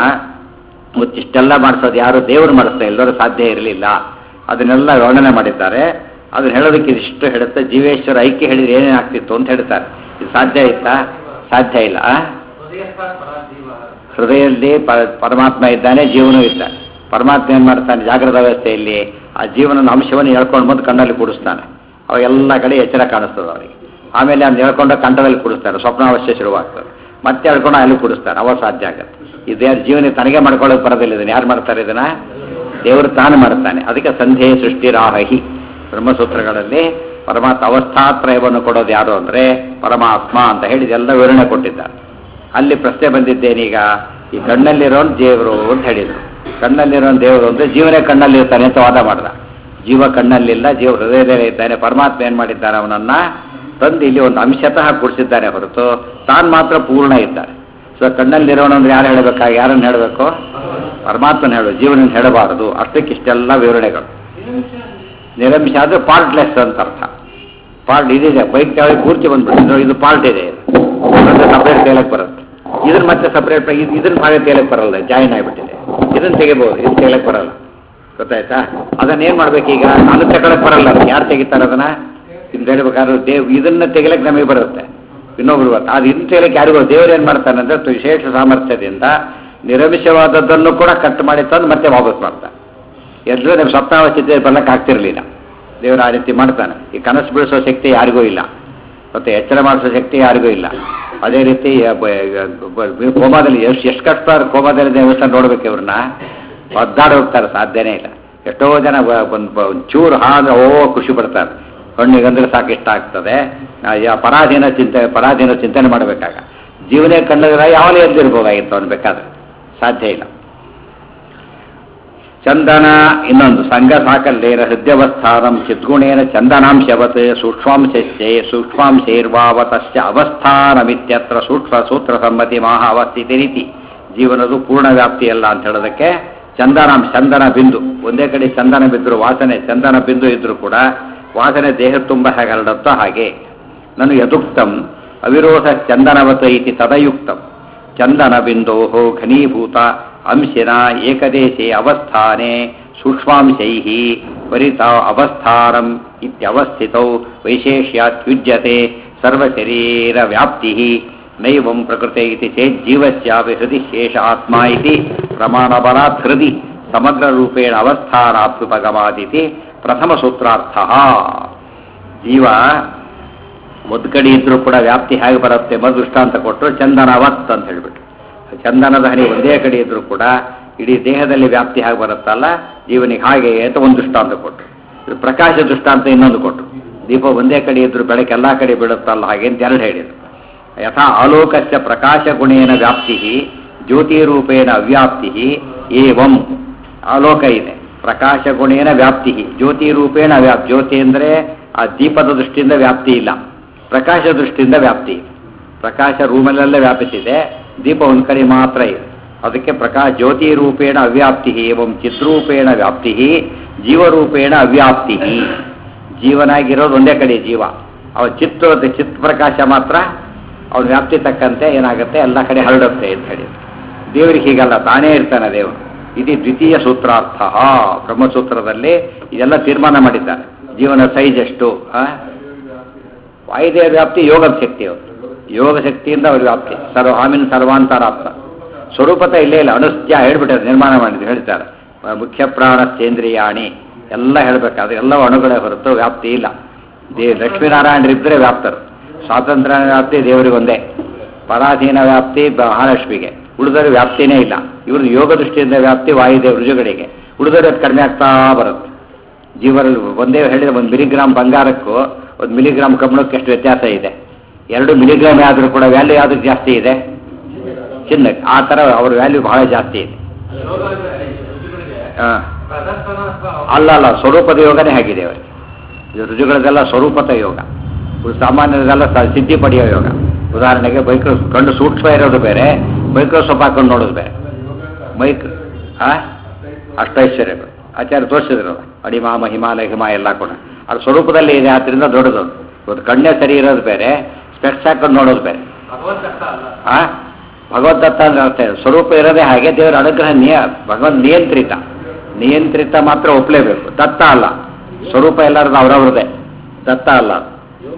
ಇಷ್ಟೆಲ್ಲ ಮಾಡಿಸೋದು ಯಾರು ದೇವರು ಮಾಡಿಸ್ತಾ ಎಲ್ಲರೂ ಸಾಧ್ಯ ಇರಲಿಲ್ಲ ಅದನ್ನೆಲ್ಲ ವರ್ಣನೆ ಮಾಡಿದ್ದಾರೆ ಅದನ್ನ ಹೇಳೋದಕ್ಕೆ ಇದಿಷ್ಟು ಹೇಳುತ್ತೆ ಜೀವೇಶ್ವರ ಐಕ್ಯ ಹೇಳಿದ್ರೆ ಏನೇನಾಗ್ತಿತ್ತು ಅಂತ ಹೇಳ್ತಾರೆ ಇದು ಸಾಧ್ಯ ಇತ್ತಾ ಸಾಧ್ಯ ಇಲ್ಲ ಆ? ಹೃದಯಸ್ಥ ಪರಾಜೀವ ಹೃದಯದಲ್ಲಿ ಪ- ಪರಮಾತ್ಮ ಇದ್ದಾನೆ ಜೀವನೂ ಇದ್ದಾನೆ ಪರಮಾತ್ಮ ಏನು ಮಾಡ್ತಾನೆ ಜಾಗೃತ ವ್ಯವಸ್ಥೆಯಲ್ಲಿ ಆ ಜೀವನದ ಅಂಶವನ್ನು ಹೇಳ್ಕೊಂಡು ಬಂದು ಕಣ್ಣಲ್ಲಿ ಕೂಡಿಸ್ತಾನೆ ಅವಾಗ ಎಲ್ಲ ಕಡೆ ಎಚ್ಚರ ಕಾಣಿಸ್ತದೆ ಅವರಿಗೆ ಆಮೇಲೆ ಅದನ್ನ ಹೇಳ್ಕೊಂಡು ಕಂಠದಲ್ಲಿ ಕೂಡಿಸ್ತಾರೆ ಸ್ವಪ್ನಾವಸ್ಥೆ ಶುರುವಾಗ್ತದೆ ಮತ್ತೆ ಹೇಳ್ಕೊಂಡು ಅಲ್ಲಿ ಕೂಡಿಸ್ತಾರೆ ಅವಾಗ ಸಾಧ್ಯ ಆಗುತ್ತೆ ಇದೇ ಜೀವನ ತನಗೆ ಮಾಡ್ಕೊಳ್ಳೋಕೆ ಬರೋದಿಲ್ಲ ಇದನ್ನು ಯಾರು ಮಾಡ್ತಾರೆ ಇದನ್ನ ದೇವರು ತಾನು ಮಾಡ್ತಾನೆ ಅದಕ್ಕೆ ಸಂಧೆ ಸೃಷ್ಟಿ ರಾಹಿ ಬ್ರಹ್ಮಸೂತ್ರಗಳಲ್ಲಿ ಪರಮಾತ್ಮ ಅವಸ್ಥಾತ್ರಯವನ್ನು ಕೊಡೋದು ಯಾರು ಅಂದರೆ ಪರಮಾತ್ಮ ಅಂತ ಹೇಳಿ ಎಲ್ಲ ವಿವರಣೆ ಕೊಟ್ಟಿದ್ದಾರೆ ಅಲ್ಲಿ ಪ್ರಶ್ನೆ ಬಂದಿದ್ದೇನೀಗ ಈ ಕಣ್ಣಲ್ಲಿರೋನ್ ದೇವರು ಅಂತ ಹೇಳಿದರು ಕಣ್ಣಲ್ಲಿರೋನ್ ದೇವರು ಅಂದರೆ ಜೀವನೇ ಕಣ್ಣಲ್ಲಿರ್ತಾನೆ ಅಂತ ವಾದ ಮಾಡ್ದ ಜೀವ ಕಣ್ಣಲ್ಲಿಲ್ಲ ಜೀವ ಹೃದಯದಲ್ಲೇ ಇದ್ದಾನೆ ಪರಮಾತ್ಮ ಏನು ಮಾಡಿದ್ದಾನೆ ಅವನನ್ನ ತಂದು ಇಲ್ಲಿ ಒಂದು ಅಂಶತಃ ಕೂಡಿಸಿದ್ದಾನೆ ಹೊರತು ತಾನು ಮಾತ್ರ ಪೂರ್ಣ ಇದ್ದಾನೆ ಸೊ ಕಣ್ಣಲ್ಲಿರೋನು ಅಂದ್ರೆ ಯಾರು ಹೇಳಬೇಕಾಗಿ ಯಾರನ್ನು ಹೇಳಬೇಕು ಪರಮಾತ್ಮನ ಹೇಳು ಜೀವನ ಹೇಳಬಾರದು ಅಷ್ಟಕ್ಕೆ ಇಷ್ಟೆಲ್ಲ ವಿವರಣೆಗಳು ನಿರಂಶ ಆದರೆ ಪಾರ್ಟ್ಲೆಸ್ ಅಂತ ಅರ್ಥ ಪಾರ್ಟ್ ಇದಿದೆ ಬೈಕ್ ತೆಳಗೆ ಪೂರ್ತಿ ಬಂದ್ಬಿಟ್ಟು ಇದು ಪಾರ್ಟ್ ಇದೆ ಇದು ಸಪ್ರೇಟ್ ತೇಲಕ್ಕೆ ಬರುತ್ತೆ ಇದನ್ನ ಮತ್ತೆ ಸಪ್ರೇಟ್ ಇದನ್ನ ಭಾಗ ತೇಲಕ್ಕೆ ಬರಲ್ಲ ಜಾಯಿನ್ ಆಗಿಬಿಟ್ಟಿದೆ ಇದನ್ನ ತೆಗಿಬೋದು ಇದು ತೇಲಕ್ಕೆ ಬರಲ್ಲ ಗೊತ್ತಾಯ್ತಾ ಅದನ್ನ ಏನ್ ಮಾಡ್ಬೇಕೀಗ ನಾನು ತಗೊಳಕ್ ಬರಲ್ಲ ಯಾರು ತೆಗಿತಾರೆ ಅದನ್ನ ಇದು ಹೇಳ್ಬೇಕಾದ್ರೆ ದೇವ್ ಇದನ್ನ ತೆಗಿಲಕ್ಕೆ ನಮಗೆ ಬರುತ್ತೆ ಇನ್ನೊಬ್ರು ಬರುತ್ತೆ ಅದು ಇನ್ನು ತೆಗಿಲಕ್ಕೆ ಯಾರಿಗೂ ದೇವ್ರು ಏನ್ ಮಾಡ್ತಾನೆ ಅಂದ್ರೆ ವಿಶೇಷ ಸಾಮರ್ಥ್ಯದಿಂದ ನಿರಮಿಷವಾದದ್ದನ್ನು ಕೂಡ ಕಟ್ ಮಾಡಿ ತಂದು ಮತ್ತೆ ವಾಪಸ್ ಮಾಡ್ತಾನೆ ಎಲ್ಲರೂ ನಮ್ಮ ಸ್ವಪ್ನಾವಸ್ಥಿತಿ ಬರ್ಲಕ್ಕೆ ಆಗ್ತಿರ್ಲಿಲ್ಲ ದೇವರು ಆ ರೀತಿ ಮಾಡ್ತಾನೆ ಈ ಕನಸು ಬಿಡಿಸೋ ಶಕ್ತಿ ಯಾರಿಗೂ ಇಲ್ಲ ಮತ್ತೆ ಎಚ್ಚರ ಮಾಡಿಸೋ ಶಕ್ತಿ ಯಾರಿಗೂ ಇಲ್ಲ ಅದೇ ರೀತಿ ಆ, ಬ- ಬ- ಬ- ಕೋಮಾದಲ್ಲಿ ಎಷ್ಟು ಎಷ್ಟು ಕಷ್ಟ ಕೋಮಾದಲ್ಲಿ ದೇವಸ್ಥಾನ ನೋಡ್ಬೇಕು ಇವ್ರನ್ನ ಒದ್ದಾಡಿ ಹೋಗ್ತಾರೆ ಸಾಧ್ಯನೇ ಇಲ್ಲ ಎಷ್ಟೋ ಜನ ಬ- ಒಂದ್ ಬ- ಒಂದ್ ಚೂರು ಹಾಗೆ ಓ ಖುಷಿ ಪಡ್ತಾರೆ ಕಣ್ಣಿಗಂದ್ರೆ ಸಾಕು ಇಷ್ಟ ಆಗ್ತದೆ ಆ, ಯಾ- ಪರಾಧೀನ ಚಿಂತೆ ಪರಾಧೀನ ಚಿಂತನೆ ಮಾಡಬೇಕಾಗ ಜೀವನೇ ಕಂಡದ್ರೆ ಯಾವಲೇ ಎದ್ದಿರ್ಬೋದಾಗಿತ್ತು ಅವ್ನು ಬೇಕಾದ್ರೆ ಸಾಧ್ಯ ಇಲ್ಲ ಚಂದನ ಇನ್ನೊಂದು ಸಂಘ ಸಾಕಲ್ಲೇನ ಹೃದಯವಸ್ಥಾನಂ ಚಿದ್ಗುಣೇನ ಚಂದನಾಂಶವತ್ ಸೂಕ್ಷ್ಮಾಂಶಶ್ಚೇ ಸೂಕ್ಷ್ಮಾಂಶೈರ್ವಾವತಶ್ಚ ಅವಸ್ಥಾನಮಿತ್ಯತ್ರ ಸೂಕ್ಷ್ಮ ಸೂತ್ರ ಸಮ್ಮತಿ ಮಹಾ ಅವಸ್ಥಿತಿ ರೀತಿ ಜೀವನದು ಪೂರ್ಣ ವ್ಯಾಪ್ತಿಯಲ್ಲ ಅಂತ ಹೇಳೋದಕ್ಕೆ ಚಂದನಾಂಶ ಚಂದನ ಬಿಂದು ಒಂದೇ ಕಡೆ ಚಂದನ ಬಿದ್ದರೂ ವಾಸನೆ ಚಂದನ ಬಿಂದು ಇದ್ರೂ ಕೂಡ ವಾಸನೆ ದೇಹ ತುಂಬ ಹೇಗೆ ಹರಡುತ್ತೋ ಹಾಗೆ ನಾನು ಯದುಕ್ತಂ ಅವಿರೋಧ ಚಂದನವತ ಇತಿ ತದಯುಕ್ತಂ ಚಂದನ ಬಿಂದೋ ಘನೀಭೂತ ಅಂಶಿನ ಏಕದೇಶೆ ಅವಸ್ಥಾನೆ ಸೂಕ್ಷ್ಮಾಂಶೈ ಪರಿತ ಅವಸ್ಥಾನಂ ಇತ್ಯವಸ್ಥಿತೌ ವೈಶೇಷ್ಯಾತ್ಯುಜ್ಯತೆ ಸರ್ವಶರೀರ ವ್ಯಾಪ್ತಿ ನೈವಂ ಪ್ರಕೃತೆ ಇತಿ ಚೇತ್ ಜೀವಸ್ಯಾಪಿ ಹೃದಯ ಶೇಷ ಆತ್ಮ ಇತಿ ಪ್ರಮಾಣಬಲಾತ್ ಹೃದಯ ಸಮಗ್ರರೂಪೇಣ ಅವಸ್ಥಾನಾಪ್ಯುಪಗಮಾದಿತಿ ಪ್ರಥಮ ಸೂತ್ರಾರ್ಥ ಜೀವ ಒಂದು ಕಡೆ ಇದ್ರೂ ಕೂಡ ವ್ಯಾಪ್ತಿ ಹೇಗೆ ಬರುತ್ತೆ ಮೊದಲು ದೃಷ್ಟಾಂತ ಕೊಟ್ಟರು ಚಂದನವತ್ ಅಂತ ಹೇಳ್ಬಿಟ್ಟು ಚಂದನದ ಹನಿ ಒಂದೇ ಕಡೆ ಇದ್ರೂ ಕೂಡ ಇಡೀ ದೇಹದಲ್ಲಿ ವ್ಯಾಪ್ತಿ ಹೇಗೆ ಬರುತ್ತಲ್ಲ ಜೀವನಿಗೆ ಹಾಗೆ ಅಂತ ಒಂದು ದೃಷ್ಟಾಂತ ಕೊಟ್ಟರು ಇದು ಪ್ರಕಾಶ ದೃಷ್ಟಾಂತ ಇನ್ನೊಂದು ಕೊಟ್ಟರು ದೀಪ ಒಂದೇ ಕಡೆ ಇದ್ರೂ ಬೆಳಕು ಎಲ್ಲ ಕಡೆ ಬೀಳುತ್ತಲ್ಲ ಹಾಗೆ ಅಂತ ಎರಡು ಹೇಳಿದರು ಯಥಾ ಆಲೋಕಸ್ಯ ಪ್ರಕಾಶ ಗುಣೇನ ವ್ಯಾಪ್ತಿ ಜ್ಯೋತಿರೂಪೇಣ ಅವ್ಯಾಪ್ತಿ ಏವಂ ಆಲೋಕ ಇದೆ ಪ್ರಕಾಶ ಗುಣೇನ ವ್ಯಾಪ್ತಿ ಜ್ಯೋತಿರೂಪೇಣ ವ್ಯಾಪ್ ಜ್ಯೋತಿ ಅಂದರೆ ಆ ದೀಪದ ದೃಷ್ಟಿಯಿಂದ ವ್ಯಾಪ್ತಿ ಇಲ್ಲ ಪ್ರಕಾಶ ದೃಷ್ಟಿಯಿಂದ ವ್ಯಾಪ್ತಿ ಇದೆ ಪ್ರಕಾಶ ರೂಮಲ್ಲೆಲ್ಲ ವ್ಯಾಪಿಸಿದೆ ದೀಪ ಒಂದು ಕಡೆ ಮಾತ್ರ ಇದೆ ಅದಕ್ಕೆ ಪ್ರಕಾಶ ಜ್ಯೋತಿ ರೂಪೇಣ ಅವ್ಯಾಪ್ತಿ ಏವಂ ಚಿದ್ರೂಪೇಣ ವ್ಯಾಪ್ತಿ ಜೀವರೂಪೇಣ ಅವ್ಯಾಪ್ತಿ ಜೀವನಾಗಿರೋದು ಒಂದೇ ಕಡೆ ಜೀವ ಅವ ಚಿತ್ರ ಚಿತ್ ಪ್ರಕಾಶ ಮಾತ್ರ ಅವನ ವ್ಯಾಪ್ತಿ ತಕ್ಕಂತೆ ಏನಾಗುತ್ತೆ ಎಲ್ಲ ಕಡೆ ಹರಡುತ್ತೆ ಅಂತ ಹೇಳಿ ದೇವರಿಗೆ ಹೀಗಲ್ಲ ತಾನೇ ಇರ್ತಾನೆ ದೇವರು ಇದು ದ್ವಿತೀಯ ಸೂತ್ರಾರ್ಥ ಬ್ರಹ್ಮಸೂತ್ರದಲ್ಲಿ ಇದೆಲ್ಲ ತೀರ್ಮಾನ ಮಾಡಿದ್ದಾರೆ ಜೀವನ ಸೈಜ್ ಎಷ್ಟು ಆ? ವಾಯುದೇವ ವ್ಯಾಪ್ತಿ ಯೋಗದ ಶಕ್ತಿ ಅವರು ಯೋಗ ಶಕ್ತಿಯಿಂದ ಅವ್ರ ವ್ಯಾಪ್ತಿ ಸರ್ವ ಆಮಿನ ಸರ್ವಾಂತರಾತ್ಮ ಸ್ವರೂಪತ ಇಲ್ಲೇ ಇಲ್ಲ ಅನುಸ್ತ್ಯ ಹೇಳ್ಬಿಟ್ಟಾರೆ ನಿರ್ಮಾಣ ಮಾಡಿದ್ರು ಹೇಳ್ತಾರೆ ಆ, ಮುಖ್ಯ ಪ್ರಾಣಸ್ಥೇಂದ್ರಿಯಾಣಿ ಎಲ್ಲ ಹೇಳ್ಬೇಕಾದ್ರೆ ಎಲ್ಲವೂ ಅಣುಗಳೇ ಹೊರತು ವ್ಯಾಪ್ತಿ ಇಲ್ಲ ದೇ ಲಕ್ಷ್ಮೀನಾರಾಯಣರಿದ್ದರೆ ವ್ಯಾಪ್ತರು ಸ್ವಾತಂತ್ರ್ಯ ವ್ಯಾಪ್ತಿ ದೇವರಿಗೆ ಒಂದೇ ಪರಾಧೀನ ವ್ಯಾಪ್ತಿ ಬ- ಮಹಾಲಕ್ಷ್ಮಿಗೆ ಉಳಿದವರು ವ್ಯಾಪ್ತಿನೇ ಇಲ್ಲ ಇವ್ರದ್ದು ಯೋಗ ದೃಷ್ಟಿಯಿಂದ ವ್ಯಾಪ್ತಿ ವಾಯುದೇವ ರುಜುಗಳಿಗೆ ಉಳಿದವರು ಅದು ಕಡಿಮೆ ಆಗ್ತಾ ಬರುತ್ತೆ ಜೀವರಲ್ಲಿ ಒಂದೇ ಹೇಳಿದ ಒಂದು ಮಿಲಿಗ್ರಾಮ್ ಬಂಗಾರಕ್ಕೂ ಒಂದು ಮಿಲಿಗ್ರಾಮ್ ಕಬ್ಬಣಕ್ಕೆ ಎಷ್ಟು ವ್ಯತ್ಯಾಸ ಇದೆ ಎರಡು ಮಿಲಿಗ್ರಾಮ್ ಆದರೂ ಕೂಡ ವ್ಯಾಲ್ಯೂ ಯಾವುದಕ್ಕೆ ಜಾಸ್ತಿ ಇದೆ ಚಿನ್ನಕ್ಕೆ ಆ ಥರ ಅವ್ರ ವ್ಯಾಲ್ಯೂ ಬಹಳ ಜಾಸ್ತಿ ಇದೆ ಯೋಗ ಅಂದ್ರೆ ಋಷಿಗಳಿಗೆ ಹಾಂ ಪ್ರದರ್ಶನ ಅಥವಾ ಅಲ್ಲ ಅಲ್ಲ ಸ್ವರೂಪದ ಯೋಗನೇ ಆಗಿದೆ ಅವರಿಗೆ ಇದು ರುಜುಗಳದೆಲ್ಲ ಸ್ವರೂಪದ ಯೋಗ ಇವು ಸಾಮಾನ್ಯರಿಗೆಲ್ಲ ಸ- ಸಿದ್ಧಿ ಪಡೆಯೋ ಯೋಗ ಉದಾಹರಣೆಗೆ ಮೈಕ್ರೋ ಕಣ್ಣು ಸೂಕ್ಷ್ಮ ಇರೋದು ಬೇರೆ ಮೈಕ್ರೋಸ್ಕೋಪ್ ಹಾಕೊಂಡು ನೋಡೋದು ಬೇರೆ ಮೈಕ್ ಆ ಅಷ್ಟೈಶ್ವರ್ಯಗಳು ಆಚಾರ್ಯ ತೋರಿಸಿದ್ರು ಅಡಿಮಾಮ ಹಿಮಾಲಯ ಹಿಮ ಎಲ್ಲ ಕೂಡ ಅದು ಸ್ವರೂಪದಲ್ಲಿ ಇದೆ ಆದ್ದರಿಂದ ದೊಡ್ಡದು ಇವತ್ತು ಕಣ್ಣೇ ಸರಿ ಇರೋದು ಬೇರೆ ಸ್ಪೆಕ್ಸ್ ಹಾಕೊಂಡು ನೋಡೋದು ಬೇರೆ ಭಗವಂತ ಅಲ್ಲ ಆ ಭಗವದ್ದತ್ತ ಅಂದ್ರೆ ಅರ್ಥ ಇದೆ. ಸ್ವರೂಪ ಇರೋದೇ ಹಾಗೆ ದೇವರ ಅನುಗ್ರಹ ನಿಯ ಭಗವಂತ ನಿಯಂತ್ರಿತ ನಿಯಂತ್ರಿತ ಮಾತ್ರ ಒಪ್ಪಲೇಬೇಕು ದತ್ತ ಅಲ್ಲ ಸ್ವರೂಪ ಎಲ್ಲರದ್ದು ಅವರವ್ರದೇ ದತ್ತ ಅಲ್ಲ ಅದು.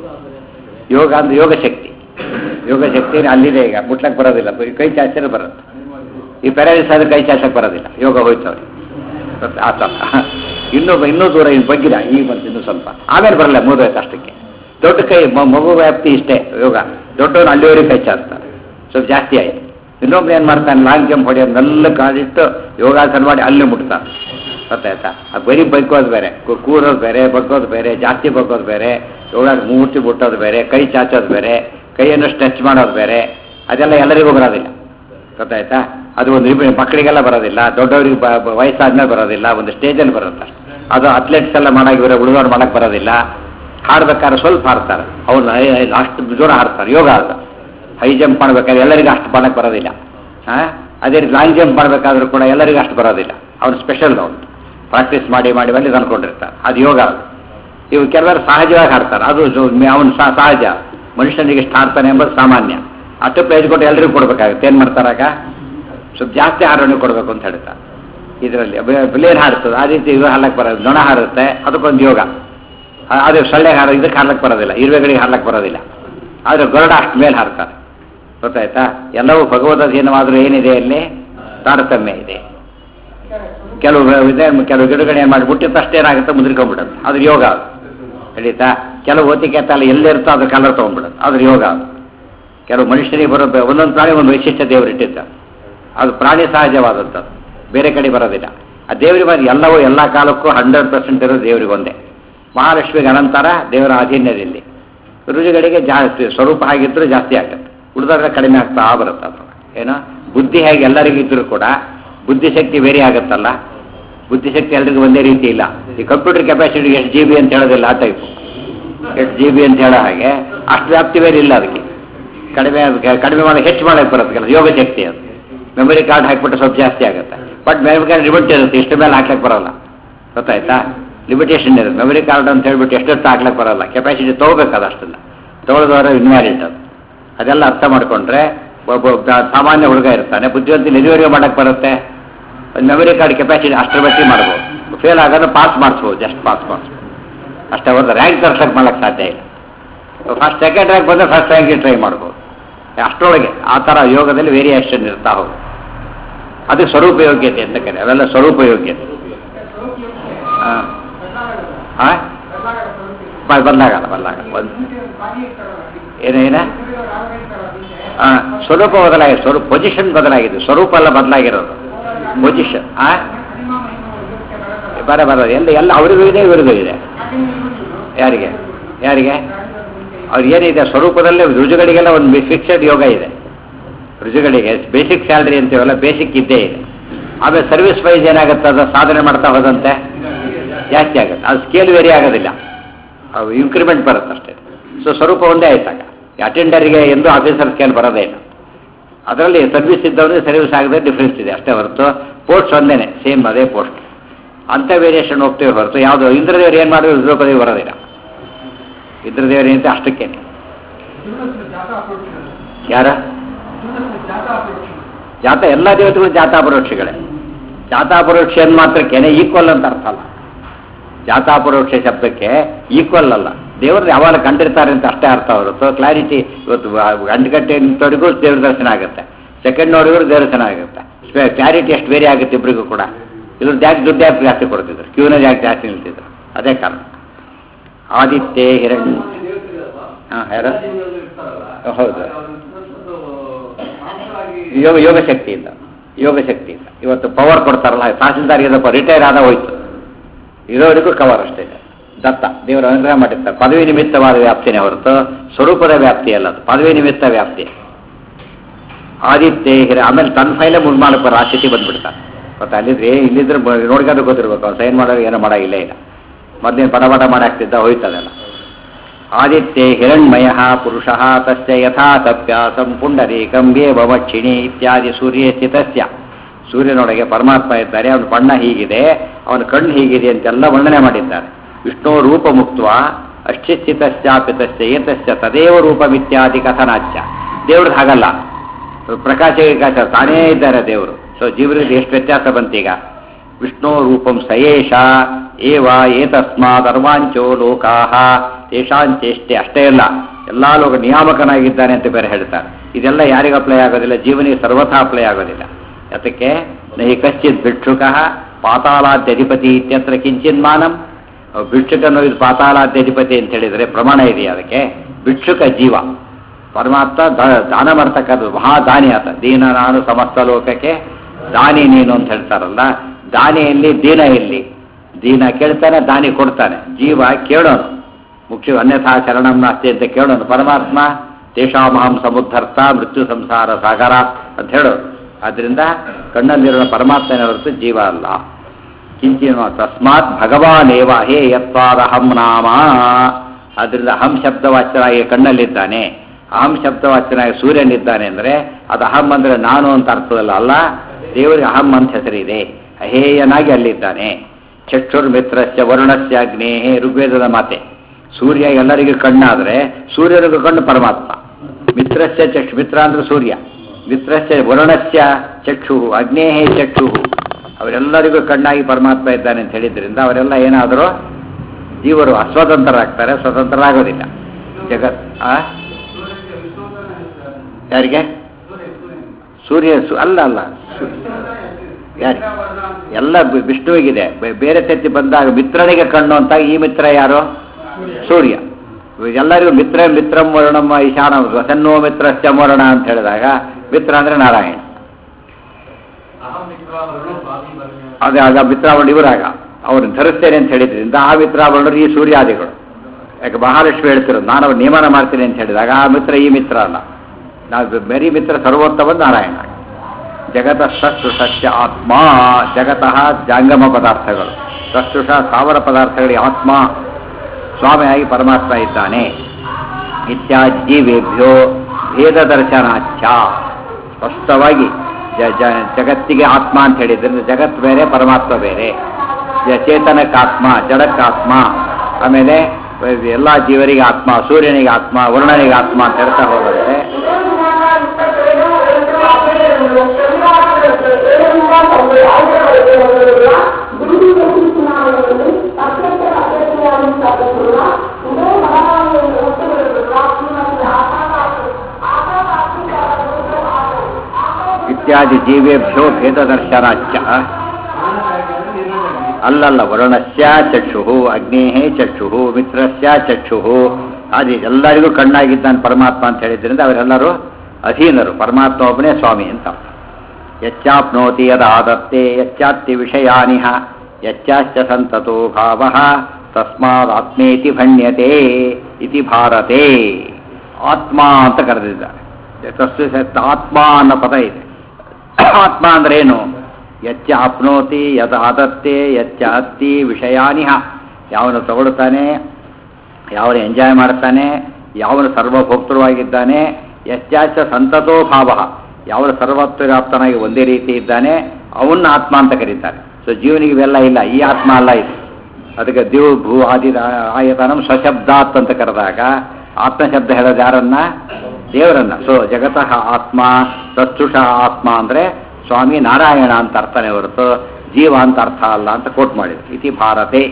ಯೋಗ ಅಂದ್ರೆ ಯೋಗ ಶಕ್ತಿ ಯೋಗ ಶಕ್ತಿ ಅಲ್ಲಿದೆ ಈಗ ಮುಟ್ಲಕ್ಕೆ ಬರೋದಿಲ್ಲ ಈ ಕೈ ಚಾಚಿದ್ರೆ ಬರುತ್ತೆ ಈ ಪ್ಯಾರಾಲಿಸ್ ಆದ್ರೆ ಕೈ ಚಾಚಕ್ಕೆ ಬರೋದಿಲ್ಲ ಯೋಗ ಹೋಯ್ತು ಅವ್ರಿಗೆ ಗೊತ್ತಾ? ಆ ಥರ ಇನ್ನೂ ಇನ್ನೂ ದೂರ ಇನ್ನು ಬಗ್ಗಿಲ್ಲ ಈಗ ಬಂತು ಇನ್ನೂ ಸ್ವಲ್ಪ ಆಮೇಲೆ ಬರಲ್ಲ ಮೂರೈತೆ ಅಷ್ಟಕ್ಕೆ ದೊಡ್ಡ ಕೈ ಮ- ಮಗು ವ್ಯಾಪ್ತಿ ಇಷ್ಟೇ ಯೋಗ ದೊಡ್ಡವನು ಅಲ್ಲಿವರೆಗೆ ಕೈ ಚಾಚ್ತಾನೆ ಸ್ವಲ್ಪ ಜಾಸ್ತಿ ಆಯ್ತು ಇನ್ನೊಬ್ರು ಏನು ಮಾಡ್ತಾನೆ ಲಾಂಗ್ ಜಂಪ್ ಹೊಡೆಯೋದು ಮೆಲ್ಲ ಕಾಲಿಟ್ಟು ಯೋಗಾಸನ ಮಾಡಿ ಅಲ್ಲಿ ಮುಟ್ತಾನೆ ಗೊತ್ತಾಯ್ತಾ ಅದು ಬರೀ ಬಗ್ಗೋದು ಬೇರೆ ಕೂ- ಕೂರೋದು ಬೇರೆ ಬಗ್ಗೋದು ಬೇರೆ ಜಾಸ್ತಿ ಬಗ್ಗೋದು ಬೇರೆ ಯೋಗ ಮೂರ್ತಿ ಮುಟ್ಟೋದು ಬೇರೆ ಕೈ ಚಾಚೋದು ಬೇರೆ ಕೈಯನ್ನು ಸ್ಟ್ರೆಚ್ ಮಾಡೋದು ಬೇರೆ ಅದೆಲ್ಲ ಎಲ್ಲರಿಗೂ ಬರೋದಿಲ್ಲ ಗೊತ್ತಾಯ್ತಾ ಅದು ಒಂದು ಲಿಮಿಟ್ ಮಕ್ಕಳಿಗೆಲ್ಲ ಬರೋದಿಲ್ಲ ದೊಡ್ಡವರಿಗೆ ಬ ಬ- ವಯಸ್ಸಾದ್ಮೇಲೆ ಬರೋದಿಲ್ಲ ಒಂದು ಸ್ಟೇಜಲ್ಲಿ ಬರುತ್ತೆ ಅಷ್ಟೆ. ಅದು ಅಥ್ಲೆಟ್ಸ್ ಎಲ್ಲ ಮಾಡಾಗಿರೋ ಉಳಿದವ್ರು ಮಾಡಕ್ಕೆ ಬರೋದಿಲ್ಲ ಹಾಡ್ಬೇಕಾದ್ರೆ ಸ್ವಲ್ಪ ಹಾಡ್ತಾರೆ ಅವ್ರು ಅಷ್ಟು ಜೋರ ಹಾಡ್ತಾರೆ ಯೋಗ ಅದು ಹೈ ಜಂಪ್ ಮಾಡ್ಬೇಕಾದ್ರೆ ಎಲ್ಲರಿಗೂ ಅಷ್ಟು ಮಾಡಕ್ಕೆ ಬರೋದಿಲ್ಲ ಹಾಂ ಅದೇ ರೀತಿ ಲಾಂಗ್ ಜಂಪ್ ಮಾಡಬೇಕಾದ್ರೂ ಕೂಡ ಎಲ್ಲರಿಗೂ ಅಷ್ಟು ಬರೋದಿಲ್ಲ ಅವ್ನು ಸ್ಪೆಷಲ್ ಅವನು ಪ್ರಾಕ್ಟೀಸ್ ಮಾಡಿ ಮಾಡಿ ಬಂದು ಅನ್ಕೊಂಡಿರ್ತಾರೆ ಅದು ಯೋಗ ಅದು ಇವು ಕೆಲವರು ಸಹಜವಾಗಿ ಹಾಡ್ತಾರೆ ಅದು ಅವನು ಸಹಜ ಮನುಷ್ಯನಿಗೆ ಇಷ್ಟು ಹಾಡ್ತಾನೆ ಎಂಬುದು ಸಾಮಾನ್ಯ ಅಷ್ಟು ಪ್ರೈಜ್ ಕೊಟ್ಟು ಎಲ್ಲರಿಗೂ ಕೊಡ್ಬೇಕಾಗುತ್ತೆ ಏನು ಮಾಡ್ತಾರಾಗ ಸ್ವಲ್ಪ ಜಾಸ್ತಿ ಹಾರನ್ನು ಕೊಡಬೇಕು ಅಂತ ಹೇಳ್ತಾರೆ ಇದರಲ್ಲಿ ಬಿಲೇನ್ ಹಾಡ್ತದೆ ಆ ರೀತಿ ಇದು ಹಾರ್ಲಕ್ಕೆ ಬರೋದು ನೊಣ ಹಾರುತ್ತೆ ಅದಕ್ಕೊಂದು ಯೋಗ ಆ- ಅದು ಸೊಳ್ಳೆ ಹಾರ ಇದಕ್ಕೆ ಹಾರ್ಲಕ್ಕೆ ಬರೋದಿಲ್ಲ ಇರುವೆಗಳಿಗೆ ಹಾರ್ಲಕ್ಕೆ ಬರೋದಿಲ್ಲ ಆದರೆ ಗರುಡ ಅಷ್ಟು ಮೇಲೆ ಹಾರ್ತಾರೆ ಗೊತ್ತಾಯ್ತಾ ಎಲ್ಲವೂ ಭಗವದ್ ಅಧೀನವಾದರೂ ಏನಿದೆ ಅಲ್ಲಿ ತಾರತಮ್ಯ ಇದೆ ಸ್ವರೂಪ ಕೆಲವು ಇದೆ ಕೆಲವು ಗಿಡಗಳು ಏನು ಮಾಡಿ ಮುಟ್ಟಿದ ಏನಾಗುತ್ತೆ ಮುದ್ರಿಕೊಂಡ್ಬಿಡುತ್ತೆ ಅದ್ರ ಯೋಗ ಅದು ಹಿಡಿತಾ ಕೆಲವು ಓತಿಕೆ ತಲೆ ಎಲ್ಲಿರುತ್ತೋ ಅದ್ರ ಕಲರ್ ತೊಗೊಂಡ್ಬಿಡುತ್ತೆ ಅದ್ರ ಯೋಗ ಅದು ಕೆಲವು ಮನುಷ್ಯರಿಗೆ ಬರೋ ಒಂದೊಂದು ಪ್ರಾಣಿ ಒಂದು ವೈಶಿಷ್ಟ್ಯ ದೇವರು ಇಟ್ಟಿದ್ದ ಅದು ಪ್ರಾಣಿ ಸಹಜವಾದದ್ದು ಬೇರೆ ಕಡೆ ಬರೋದಿಲ್ಲ ಆ ದೇವರಿಗೆ ಬಂದು ಎಲ್ಲವೂ ಎಲ್ಲ ಕಾಲಕ್ಕೂ ಹಂಡ್ರೆಡ್ ಪರ್ಸೆಂಟ್ ಇರೋದು ದೇವರಿಗೆ ಒಂದೇ ಮಹಾಲಕ್ಷ್ಮಿಗೆ ಅನಂತರ ದೇವರ ಅಧೀನ್ಯದಲ್ಲಿ ರುಜುಗಳಿಗೆ ಜಾಸ್ತಿ ಸ್ವರೂಪ ಆಗಿದ್ದರೂ ಜಾಸ್ತಿ ಆಗುತ್ತೆ ಉಳಿದಾದ್ರೆ ಕಡಿಮೆ ಆಗ್ತಾ ಬರುತ್ತೆ ಅದು ಏನೋ ಬುದ್ಧಿ ಹೇಗೆ ಎಲ್ಲರಿಗೂ ಇದ್ರೂ ಕೂಡ ಬುದ್ಧಿಶಕ್ತಿ ವೇರಿ ಆಗುತ್ತಲ್ಲ ಬುದ್ಧಿಶಕ್ತಿ ಎಲ್ರಿಗೂ ಒಂದೇ ರೀತಿ ಇಲ್ಲ ಈ ಕಂಪ್ಯೂಟರ್ ಕೆಪಾಸಿಟಿ ಎಷ್ಟು ಜಿ ಬಿ ಅಂತ ಹೇಳೋದಿಲ್ಲ ಆ ಟೈಪು ಎಷ್ಟು ಜಿ ಬಿ ಅಂತ ಹೇಳೋ ಹಾಗೆ ಅಷ್ಟು ವ್ಯಾಪ್ತಿ ಬೇರೆ ಇಲ್ಲ ಅದಕ್ಕೆ ಕಡಿಮೆ ಕಡಿಮೆ ಮಾಡಿ ಹೆಚ್ಚು ಮಾಡಕ್ಕೆ ಬರುತ್ತೆ ಕೆಲಸ ಯೋಗ ಶಕ್ತಿ ಅದು ಮೆಮೊರಿ ಕಾರ್ಡ್ ಹಾಕ್ಬಿಟ್ಟು ಸ್ವಲ್ಪ ಜಾಸ್ತಿ ಆಗುತ್ತೆ ಬಟ್ ಮೆಮೊರಿ ಕಾರ್ಡ್ ಲಿಮಿಟ್ ಇರುತ್ತೆ ಇಷ್ಟು ಮೇಲೆ ಹಾಕ್ಲಿಕ್ಕೆ ಬರೋಲ್ಲ ಗೊತ್ತಾಯ್ತಾ ಲಿಮಿಟೇಷನ್ ಇರುತ್ತೆ ಮೆಮೊರಿ ಕಾರ್ಡ್ ಅಂತ ಹೇಳ್ಬಿಟ್ಟು ಎಷ್ಟೆಷ್ಟು ಹಾಕ್ಲಿಕ್ಕೆ ಬರೋಲ್ಲ ಕೆಪಾಸಿಟಿ ತೊಗೋಬೇಕು ಅದು ಅಷ್ಟನ್ನ ತೊಗೊಳೋದವರೆ ಇನ್ವ್ಯಾಲಿಡ್ ಅದು ಅದೆಲ್ಲ ಅರ್ಥ ಮಾಡ್ಕೊಂಡ್ರೆ ಒಬ್ಬ ಒಬ್ಬ ಸಾಮಾನ್ಯ ಹುಡುಗ ಇರ್ತಾನೆ ಬುದ್ಧಿವಂತ ಎಲ್ಲಿವರೆಗೆ ಮಾಡಕ್ಕೆ ಬರುತ್ತೆ ಒಂದು ಮೆಮೊರಿ ಕಾರ್ಡ್ ಕೆಪಾಸಿಟಿ ಅಷ್ಟರ ಮಟ್ಟಿಗೆ ಮಾಡ್ಬೋದು ಫೇಲ್ ಆಗೋದು ಪಾಸ್ ಮಾಡಿಸ್ಬೋದು ಜಸ್ಟ್ ಪಾಸ್ ಮಾಡಿಸ್ಬೋದು ಅಷ್ಟೇ ಒಂದು ರ್ಯಾಂಕ್ ತರ್ಸಕ್ಕೆ ಮಾಡಕ್ಕೆ ಸಾಧ್ಯ ಇಲ್ಲ ಫಸ್ಟ್ ಸೆಕೆಂಡ್ ರ್ಯಾಂಕ್ ಬಂದರೆ ಫಸ್ಟ್ ರ್ಯಾಂಕಿಗೆ ಟ್ರೈ ಮಾಡ್ಬೋದು ಅಷ್ಟರೊಳಗೆ ಆ ಥರ ಯೋಗದಲ್ಲಿ ವೇರಿಯೇಷನ್ ಇರ್ತಾ ಹೋಗುತ್ತೆ ಅದಕ್ಕೆ ಸ್ವರೂಪ ಯೋಗ್ಯತೆ ಅಂತ ಕರೆ ಅವೆಲ್ಲ ಸ್ವರೂಪ ಯೋಗ್ಯತೆ ಹಾಂ ಹಾಂ ಬದಲಾಗಲ್ಲ ಬದಲಾಗಲ್ಲ ಒಂದು ಏನೇನ ಹಾಂ ಸ್ವರೂಪ ಬದಲಾಗಿದೆ ಸ್ವರೂಪ ಪೊಸಿಷನ್ ಬದಲಾಗಿದೆ ಸ್ವರೂಪ ಎಲ್ಲ ಬದಲಾಗಿರೋದು ಪೊಸಿಷನ್ ಹಾಂ ಬರ ಬರೋದು ಎಲ್ಲ ಎಲ್ಲ ಅವರಿಗೂ ಇದೆ ಇವರಿಗೂ ಇದೆ ಯಾರಿಗೆ ಯಾರಿಗೆ ಅವ್ರು ಏನಿದೆ ಸ್ವರೂಪದಲ್ಲೇ ರುಜುಗಳಿಗೆಲ್ಲ ಒಂದು ಫಿಕ್ಸೆಡ್ ಯೋಗ ಇದೆ ರುಜುಗಳಿಗೆ ಬೇಸಿಕ್ ಸ್ಯಾಲ್ರಿ ಅಂತೀವಲ್ಲ ಬೇಸಿಕ್ ಇದ್ದೇ ಇದೆ ಆಮೇಲೆ ಸರ್ವಿಸ್ ವೈಸ್ ಏನಾಗುತ್ತೆ ಅದು ಸಾಧನೆ ಮಾಡ್ತಾ ಹೋದಂತೆ ಜಾಸ್ತಿ ಆಗುತ್ತೆ ಅದು ಸ್ಕೇಲ್ ವೇರಿ ಆಗೋದಿಲ್ಲ ಅವು ಇನ್ಕ್ರಿಮೆಂಟ್ ಬರುತ್ತೆ ಅಷ್ಟೇ ಸೊ ಸ್ವರೂಪ ಒಂದೇ ಆಯ್ತಾಗ ಅಟೆಂಡರಿಗೆ ಎಂದು ಆಫೀಸರ್ ಸ್ಕೇಲ್ ಬರೋದೇ ಇಲ್ಲ ಅದರಲ್ಲಿ ಸರ್ವಿಸ್ ಇದ್ದವರಿಗೆ ಸರ್ವಿಸ್ ಆಗದೆ ಡಿಫ್ರೆನ್ಸ್ ಇದೆ ಅಷ್ಟೇ ಹೊರತು ಪೋಸ್ಟ್ ಒಂದೇನೆ ಸೇಮ್ ಅದೇ ಪೋಸ್ಟ್ ಅಂಥ ವೇರಿಯೇಷನ್ ಹೋಗ್ತೇವೆ ಹೊರತು ಯಾವುದು ಇಂದ್ರದೇವರು ಏನು ಮಾಡಿದ್ರು ರುದ್ರಪದೇವಿ ಬರೋದಿಲ್ಲ ಇಂದ್ರದೇವರು ಏನಂತ ಅಷ್ಟಕ್ಕೇನೆ ಯಾರ ಜಾತ ಎಲ್ಲ ದೇವತೆಗಳು ಜಾತಾಪರೋಕ್ಷಗಳೇ ಜಾತಾಪರೋಕ್ಷ ಅಂದ್ ಮಾತ್ರಕ್ಕೇನೆ ಈಕ್ವಲ್ ಅಂತ ಅರ್ಥ ಅಲ್ಲ ಜಾತಾಪರೋಕ್ಷ ಶಬ್ದಕ್ಕೆ ಈಕ್ವಲ್ ಅಲ್ಲ ದೇವರು ಯಾವಾಗ ಕಂಡಿರ್ತಾರೆ ಅಂತ ಅಷ್ಟೇ ಅರ್ಥ ಹೊರತು ಕ್ಲಾರಿಟಿ ಇವತ್ತು ಗಂಟು ಗಂಟೆ ನಿಂತವರಿಗೂ ದೇವ್ರ ದರ್ಶನ ಆಗುತ್ತೆ ಸೆಕೆಂಡ್ ನೋಡಿದ್ರು ದೇವ್ರ ದರ್ಶನ ಆಗುತ್ತೆ ಕ್ಲಾರಿಟಿ ಎಷ್ಟು ಬೇರೆ ಆಗುತ್ತೆ ಇಬ್ಬರಿಗೂ ಕೂಡ ಇದ್ರ ಜಾಸ್ತಿ ದುಡ್ಡು ಯಾಕೆ ಜಾಸ್ತಿ ಕೊಡ್ತಿದ್ರು ಕ್ಯೂನ ಯಾಕೆ ಜಾಸ್ತಿ ನಿಲ್ತಿದ್ರು ಅದೇ ಕಾರಣ ಆದಿತ್ಯ ಹಿರಣ್ಯ ಹಾಂ ಯಾರು ಹೌದು ಯೋಗ ಯೋಗ ಶಕ್ತಿಯಿಂದ ಯೋಗ ಶಕ್ತಿಯಿಂದ ಇವತ್ತು ಪವರ್ ಕೊಡ್ತಾರಲ್ಲ ತಹಸೀಲ್ದಾರ್ ಇದಪ್ಪ ರಿಟೈರ್ ಆದ ಹೋಯ್ತು ಇರೋರಿಗೂ ಕವರ್ ಅಷ್ಟೇ ದತ್ತ ದೇವರು ಅನುಗ್ರಹ ಮಾಡಿರ್ತಾರೆ ಪದವಿ ನಿಮಿತ್ತವಾದ ವ್ಯಾಪ್ತಿನೇ ಹೊರತು ಸ್ವರೂಪದ ವ್ಯಾಪ್ತಿ ಅಲ್ಲ ಅದು ಪದವಿ ನಿಮಿತ್ತ ವ್ಯಾಪ್ತಿ ಆದಿತ್ಯ ಹಿರ ಆಮೇಲೆ ತನ್ನ ಫೈಲೇ ಮುನ್ಮಾಡಪ್ಪ ಆ ಸ್ಥಿತಿ ಬಂದ್ಬಿಡ್ತಾರೆ ಮತ್ತೆ ಅಲ್ಲಿದ್ರೆ ಇಲ್ಲಿದ್ರೆ ನೋಡ್ಕೊಂಡು ಗೊತ್ತಿರ್ಬೇಕು ಅವ್ನು ಸೈನ್ ಮಾಡೋರು ಏನೋ ಮಾಡಾಗಿಲ್ಲ ಇಲ್ಲ ಮೊದಲೇನು ಪಟ ಪಟ ಮಾಡಾಕ್ತಿದ್ದ ಹೋಯ್ತದೆಲ್ಲ ಆದಿತ್ಯೆ ಹಿರಣ್ಮಯ ಪುರುಷ ತಸ್ಯ ಯಥಾ ತಪ್ಯಾಸಂ ಪುಂಡರೀಕಂ ಭವಕ್ಷಿಣಿ ಇತ್ಯಾದಿ ಸೂರ್ಯ ಸ್ಥಿತಸ್ಯ ಸೂರ್ಯನೊಳಗೆ ಪರಮಾತ್ಮ ಇದ್ದಾರೆ ಅವನ ಬಣ್ಣ ಹೀಗಿದೆ ಅವನ ಕಣ್ಣು ಹೀಗಿದೆ ಅಂತೆಲ್ಲ ವರ್ಣನೆ ಮಾಡಿದ್ದಾರೆ ವಿಷ್ಣು ರೂಪ ಮುಕ್ತ ಅಷ್ಟಿಸ್ಥಿತಶ್ಚಾಪಿತಶ್ಚ ಏತಶ್ಚ ತದೇವ ರೂಪಮಿತ್ಯಾದಿ ಕಥನಾಚ್ಯ ದೇವ್ರದ್ದು ಹಾಗಲ್ಲ ಪ್ರಕಾಶ ವಿಕಾಶ ತಾನೇ ಇದ್ದಾರೆ ದೇವರು ಸೊ ಜೀವರಿಗೆ ಎಷ್ಟು ವ್ಯತ್ಯಾಸ ಬಂತೀಗ ವಿಷ್ಣು ರೂಪಂ ಸಯೇಷ ಏವ ಏತಸ್ಮಾತ್ ಅರ್ವಾಂಚೋ ಲೋಕಾಹ ತೇಷಾಂಚೇಷ್ಟೇ ಅಷ್ಟೇ ಅಲ್ಲ ಎಲ್ಲಾ ಲೋಕ ನಿಯಾಮಕನಾಗಿದ್ದಾನೆ ಅಂತ ಬೇರೆ ಹೇಳ್ತಾರೆ ಇದೆಲ್ಲ ಯಾರಿಗೆ ಅಪ್ಲೈ ಆಗೋದಿಲ್ಲ ಜೀವನಿಗೆ ಸರ್ವಥಾ ಅಪ್ಲೈ ಆಗೋದಿಲ್ಲ ಅದಕ್ಕೆ ನಹಿ ಕಶ್ಚಿತ್ ಭಿಕ್ಷುಕ ಪಾತಾಳಾದ್ಯಧಿಪತಿ ಇತ್ಯತ್ರ ಕಿಂಚಿನ್ ಮಾನಂ ಭಿಕ್ಷುಕನು ಇದು ಪಾತಾಳಾದ್ಯಧಿಪತಿ ಅಂತ ಹೇಳಿದರೆ ಪ್ರಮಾಣ ಇದೆಯಾ ಅದಕ್ಕೆ ಭಿಕ್ಷುಕ ಜೀವ ಪರಮಾತ್ಮ ದ- ದಾನ ಮಾಡ್ತಕ್ಕದ್ದು ಮಹಾದಾನಿ ಆತ ದೀನ ನಾನು ಸಮಸ್ತ ಲೋಕಕ್ಕೆ ದಾನಿ ನೀನು ಅಂತ ಹೇಳ್ತಾರಲ್ಲ ದಾನಿಯಲ್ಲಿ ದೀನ ಎಲ್ಲಿ ದೀನ ಕೇಳ್ತಾನೆ ದಾನಿ ಕೊಡ್ತಾನೆ ಜೀವ ಕೇಳೋನು ಮುಖ್ಯ ಅನ್ಯಥಾ ಶರಣಂ ನಾಸ್ತಿ ಅಂತ ಕೇಳೋನು ಪರಮಾತ್ಮ ತೇಷಾಮಹಂ ಸಮುದ್ಧರ್ಥ ಮೃತ್ಯು ಸಂಸಾರ ಸಾಗರ ಅಂತ ಹೇಳೋದು ಆದ್ರಿಂದ ಕಣ್ಣಲ್ಲಿರೋ ಪರಮಾತ್ಮನ ಹೊರತು ಜೀವ ಅಲ್ಲ ಕಿಂಚಿನ ತಸ್ಮಾತ್ ಭಗವಾನೇವ ಹೇ ಯತ್ವಾದಹಂ ನಾಮ ಆದ್ರಿಂದ ಅಹಂ ಶಬ್ದವಾಚ್ಯನಾಗಿ ಕಣ್ಣಲ್ಲಿದ್ದಾನೆ ಅಹಂ ಶಬ್ದವಾಚ್ಯನಾಗಿ ಸೂರ್ಯನಿದ್ದಾನೆ ಅಂದರೆ ಅದು ಅಹಂ ಅಂದರೆ ನಾನು ಅಂತ ಅರ್ಥದಲ್ಲ ಅಲ್ಲ ದೇವರಿಗೆ ಅಹಂ ಅಂತ ಹೆಸರಿದೆ ಅಹೇಯನಾಗಿ ಅಲ್ಲಿದ್ದಾನೆ ಚಕ್ಷುರ್ ಮಿತ್ರಸ್ಯ ವರುಣಸ್ಯ ಅಗ್ನೇಹೇ ಋಗ್ವೇದದ ಮಾತೆ ಸೂರ್ಯ ಎಲ್ಲರಿಗೂ ಕಣ್ಣಾದರೆ ಸೂರ್ಯನಿಗೂ ಕಣ್ಣು ಪರಮಾತ್ಮ ಮಿತ್ರಸ್ಯ ಚಕ್ಷು ಮಿತ್ರ ಅಂದ್ರೆ ಸೂರ್ಯ ಮಿತ್ರಸ್ಯ ವರುಣಸ್ಯ ಚಕ್ಷು ಅಗ್ನೇಹೇ ಚಕ್ಷು ಅವರೆಲ್ಲರಿಗೂ ಕಣ್ಣಾಗಿ ಪರಮಾತ್ಮ ಇದ್ದಾನೆ ಅಂತ ಹೇಳಿದ್ರಿಂದ ಅವರೆಲ್ಲ ಏನಾದರೂ ಜೀವರು ಅಸ್ವತಂತ್ರರಾಗ್ತಾರೆ ಸ್ವತಂತ್ರರಾಗೋದಿಲ್ಲ ಜಗತ್ ಆ ಯಾರಿಗೆ ಸೂರ್ಯ ಸು- ಅಲ್ಲ ಅಲ್ಲ ಸು- ಯಾರು ಮಿತ್ರವರ್ಣ ಅಂತ ಎಲ್ಲ ಬಿ- ವಿಷ್ಣುವಿಗಿದೆ ಬೆ- ಬೇರೆ ಸರ್ತಿ ಬಂದಾಗ ಮಿತ್ರನಿಗೆ ಕಣ್ಣು ಅಂತ ಈ ಮಿತ್ರ ಯಾರು ಸೂರ್ಯ ಎಲ್ಲರಿಗೂ ಮಿತ್ರ ಮಿತ್ರಂ ವರ್ಣಮ್ಮ ಈಶಾನ ವಸನ್ನೋ ಮಿತ್ರಶ್ಚ ವರ್ಣ ಅಂತ ಹೇಳಿದಾಗ ಮಿತ್ರ ಅಂದ್ರೆ ನಾರಾಯಣ ಅಹಂ ಮಿತ್ರವರ್ಣ ಸ್ವಾಮಿ ವರ್ಣ ಅದೇ ಆಗ ಮಿತ್ರಾವರಣ ಇವರಾಗ ಅವ್ರು ಧರಿಸ್ತೇನೆ ಅಂತ ಹೇಳಿದ್ರಿಂದ ಆ ಮಿತ್ರಾವರಣರು ಈ ಸೂರ್ಯಾದಿಗಳು ಯಾಕೆ ಮಹಾಲಕ್ಷ್ಮಿ ಹೇಳ್ತಿರೋದು ನಾನು ಅವ್ರು ನಿಯಮನ ಮಾಡ್ತೀನಿ ಅಂತ ಹೇಳಿದಾಗ ಆ ಮಿತ್ರ ಈ ಮಿತ್ರ ಅಲ್ಲ ನಾವು ಮೇರಿ ಮಿತ್ರ ಸರ್ವೋತ್ತಮ ನಾರಾಯಣ ಜಗತ ಸತ್ಸುಷಸ್ಯ ಆತ್ಮ ಜಗತಃ ಜಾಂಗಮ ಪದಾರ್ಥಗಳು ಸತ್ಸುಷ ಸಾವಿರ ಪದಾರ್ಥಗಳಿಗೆ ಆತ್ಮ ಸ್ವಾಮಿಯಾಗಿ ಪರಮಾತ್ಮ ಇದ್ದಾನೆ ಇತ್ಯಾದಿ ಜೀವೇಭ್ಯೋ ಭೇದ ದರ್ಶನಾಚ್ಯ ಸ್ಪಷ್ಟವಾಗಿ ಜ- ಜ- ಜಗತ್ತಿಗೆ ಆತ್ಮ ಅಂತ ಹೇಳಿದ್ರಿಂದ ಜಗತ್ ಬೇರೆ ಪರಮಾತ್ಮ ಬೇರೆ ಜ- ಚೇತನಕ್ಕೆ ಆತ್ಮ ಜಡಕ್ಕಾತ್ಮ ಆಮೇಲೆ ಎಲ್ಲ ಜೀವರಿಗೆ ಆತ್ಮ ಸೂರ್ಯನಿಗೆ ಆತ್ಮ ವರುಣನಿಗೆ ಆತ್ಮ ಅಂತ ಹೇಳ್ತಾ ಹೋದಂತೆ ಇತ್ಯಾದಿ ಜೀವೇಭ್ಯೋ ಭೇದ ದರ್ಶನಾಚ್ಯ ಅಲ್ಲಲ್ಲ ವರುಣಸ್ಯ ಚಕ್ಷು ಅಗ್ನೇಹೇ ಚಕ್ಷು ಮಿತ್ರಸ್ಯ ಚಕ್ಷು ಆದಿ ಎಲ್ಲರಿಗೂ ಕಣ್ಣಾಗಿದ್ದಾನೆ ಪರಮಾತ್ಮ ಅಂತ ಹೇಳಿದ್ರಿಂದ ಅವರೆಲ್ಲರೂ ಅಧೀನರು ಪರಮಾತ್ಮ ಒಬ್ಬನೇ ಸ್ವಾಮಿ ಅಂತ ಯಚ್ಚಾಪ್ನೋತಿ ಯದಾದತ್ತೆ ಯಚ್ಚಾತ್ತಿ ವಿಷಯಾನಿಹ ಯಚ್ಚಾಶ್ಚ ಸಂತತೋ ಭಾವ ತಸ್ಮಾದಾತ್ಮೇತಿ ಭಣ್ಯತೆ ಇತಿ ಭಾರತೆ ಆತ್ಮ ಅಂತ ಕರೆದಿದ್ದಾರೆ ತಸ್ಸು ಸತ್ ಆತ್ಮ ಅನ್ನೋ ಪದ ಇದೆ ಆತ್ಮ ಅಂದ್ರೆ ಏನು ಯಚ್ಚ ಆಪ್ನೋತಿ ಯದ ಆದತ್ತೆ ಯಚ್ಚ ಅತ್ತಿ ವಿಷಯಾನಿಹ ಯಾವನು ತಗೊಳ್ತಾನೆ ಯಾವನು ಎಂಜಾಯ್ ಮಾಡ್ತಾನೆ ಯಾವನು ಸರ್ವಭೋಕ್ತೃವಾಗಿದ್ದಾನೆ ಯಶ್ಚಾಚ ಸಂತತೋ ಭಾವ ಯಾವನು ಸರ್ವತ್ವವ್ಯಾಪ್ತನಾಗಿ ಒಂದೇ ರೀತಿ ಇದ್ದಾನೆ ಅವನ್ನ ಆತ್ಮ ಅಂತ ಕರೀತಾರೆ ಸೊ ಜೀವನಿಗೆ ಇವೆಲ್ಲ ಇಲ್ಲ ಈ ಆತ್ಮ ಅಲ್ಲ ಇದು ಅದಕ್ಕೆ ದಿವ್ ಭೂ ಆದಿ ಆಯತನಂ ಸ್ವಶಬ್ದಾತ್ ಅಂತ ಕರೆದಾಗ ಆತ್ಮಶಬ್ದ ಹೇಳೋದು ಯಾರನ್ನ ದೇವರನ್ನ ಸೊ ಜಗತಃ ಆತ್ಮ ತತ್ಸುಷ ಆತ್ಮ ಅಂದ್ರೆ ಸ್ವಾಮಿ ನಾರಾಯಣ ಅಂತ ಅರ್ಥನೇ ಹೊರತು ಜೀವ ಅಂತ ಅರ್ಥ ಅಲ್ಲ ಅಂತ ಕೋಟ್ ಮಾಡಿದ್ರು ಇತಿ ಭಾರತೆ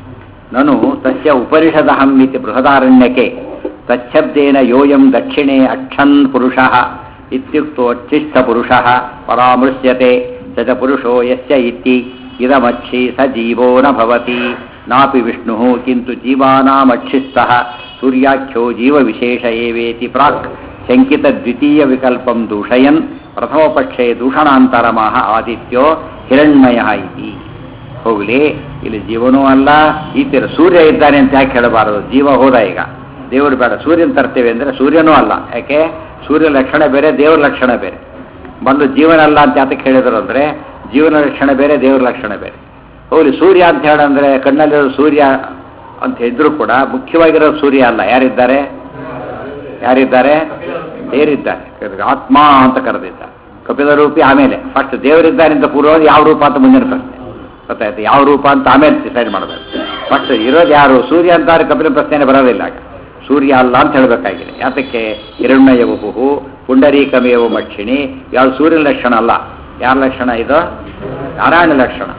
ನನು ತಸ್ಯ ಉಪನಿಷದಹಂ ಇತಿ ಬೃಹದಾರಣ್ಯಕೆ ತಚ್ಛಬ್ದೇನ ಯೋಯಂ ದಕ್ಷಿಣೆ ಅಕ್ಷನ್ ಪುರುಷಃ ಇತ್ಯುಕ್ತೋ ಅಚ್ಚಿಷ್ಟ ಪುರುಷಃ ಪರಾಮೃಶ್ಯತೆ ಸ ಚ ಪುರುಷೋ ಯಸ್ಯ ಇತಿ ಇದಮಕ್ಷಿ ಸ ಜೀವೋ ನ ಭವತಿ ನಾಪಿ ವಿಷ್ಣು ಕಿಂತು ಜೀವಾನಾಮಕ್ಷಿಸ್ತಃ ಸೂರ್ಯಾಖ್ಯೋ ಜೀವವಿಶೇಷ ಏವೇತಿ ಪ್ರಾಕ್ ಶಂಕಿತ ದ್ವಿತೀಯ ವಿಕಲ್ಪಂ ದೂಷಯನ್ ಪ್ರಥಮಪಕ್ಷೆ ದೂಷಣಾಂತರಮಃ ಆದಿತ್ಯೋ ಹಿರಣ್ಮಯ ಇತಿ ಹೋಗ್ಲಿ ಇಲ್ಲಿ ಜೀವನೂ ಅಲ್ಲ ಈ ತೀರ ಸೂರ್ಯ ಇದ್ದಾನೆ ಅಂತ ಯಾಕೆ ಹೇಳಬಾರದು ಜೀವ ಹೋದ ಈಗ ದೇವರು ಬೇಡ ಸೂರ್ಯನ ತರ್ತೇವೆ ಅಂದರೆ ಸೂರ್ಯನೂ ಅಲ್ಲ ಯಾಕೆ ಸೂರ್ಯ ಲಕ್ಷಣ ಬೇರೆ ದೇವರ ಲಕ್ಷಣ ಬೇರೆ ಬಂದು ಜೀವನ ಅಲ್ಲ ಅಂತ ಯಾತಕ್ಕೆ ಹೇಳಿದ್ರು ಅಂದರೆ ಜೀವನ ಲಕ್ಷಣ ಬೇರೆ ದೇವರ ಲಕ್ಷಣ ಬೇರೆ ಹೋಗ್ಲಿ ಸೂರ್ಯ ಅಂತ ಹೇಳಂದ್ರೆ ಕಣ್ಣಲ್ಲಿರೋ ಸೂರ್ಯ ಅಂತ ಇದ್ರೂ ಕೂಡ ಮುಖ್ಯವಾಗಿರೋ ಸೂರ್ಯ ಅಲ್ಲ ಯಾರಿದ್ದಾರೆ ಯಾರಿದ್ದಾರೆ ದೇವರಿದ್ದಾರೆ ಆತ್ಮ ಅಂತ ಕರೆದಿದ್ದ ಕಪಿಲ ರೂಪಿ ಆಮೇಲೆ ಫಸ್ಟ್ ದೇವರಿದ್ದಾರೆ ಅಂತ ಪೂರ್ವ ಯಾವ ರೂಪ ಅಂತ ಮುಂದಿನ ಪ್ರಶ್ನೆ ಗೊತ್ತಾಯ್ತು ಯಾವ ರೂಪ ಅಂತ ಆಮೇಲೆ ಡಿಸೈಡ್ ಮಾಡಬೇಕು ಫಸ್ಟ್ ಇರೋದು ಯಾರು ಸೂರ್ಯ ಅಂತಾರೆ ಕಪಿಲ ಪ್ರಶ್ನೆ ಬರೋದಿಲ್ಲ ಆಗ ಸೂರ್ಯ ಅಲ್ಲ ಅಂತ ಹೇಳಬೇಕಾಗಿದೆ ಯಾತಕ್ಕೆ ಹಿರಣ್ಮಯ ವಪುಹು ಪುಂಡರೀಕಮೇವ ಮಕ್ಷಿಣಿ ಯಾವ ಸೂರ್ಯನ ಲಕ್ಷಣ ಅಲ್ಲ ಯಾರ ಲಕ್ಷಣ ಇದು ನಾರಾಯಣ ಲಕ್ಷಣ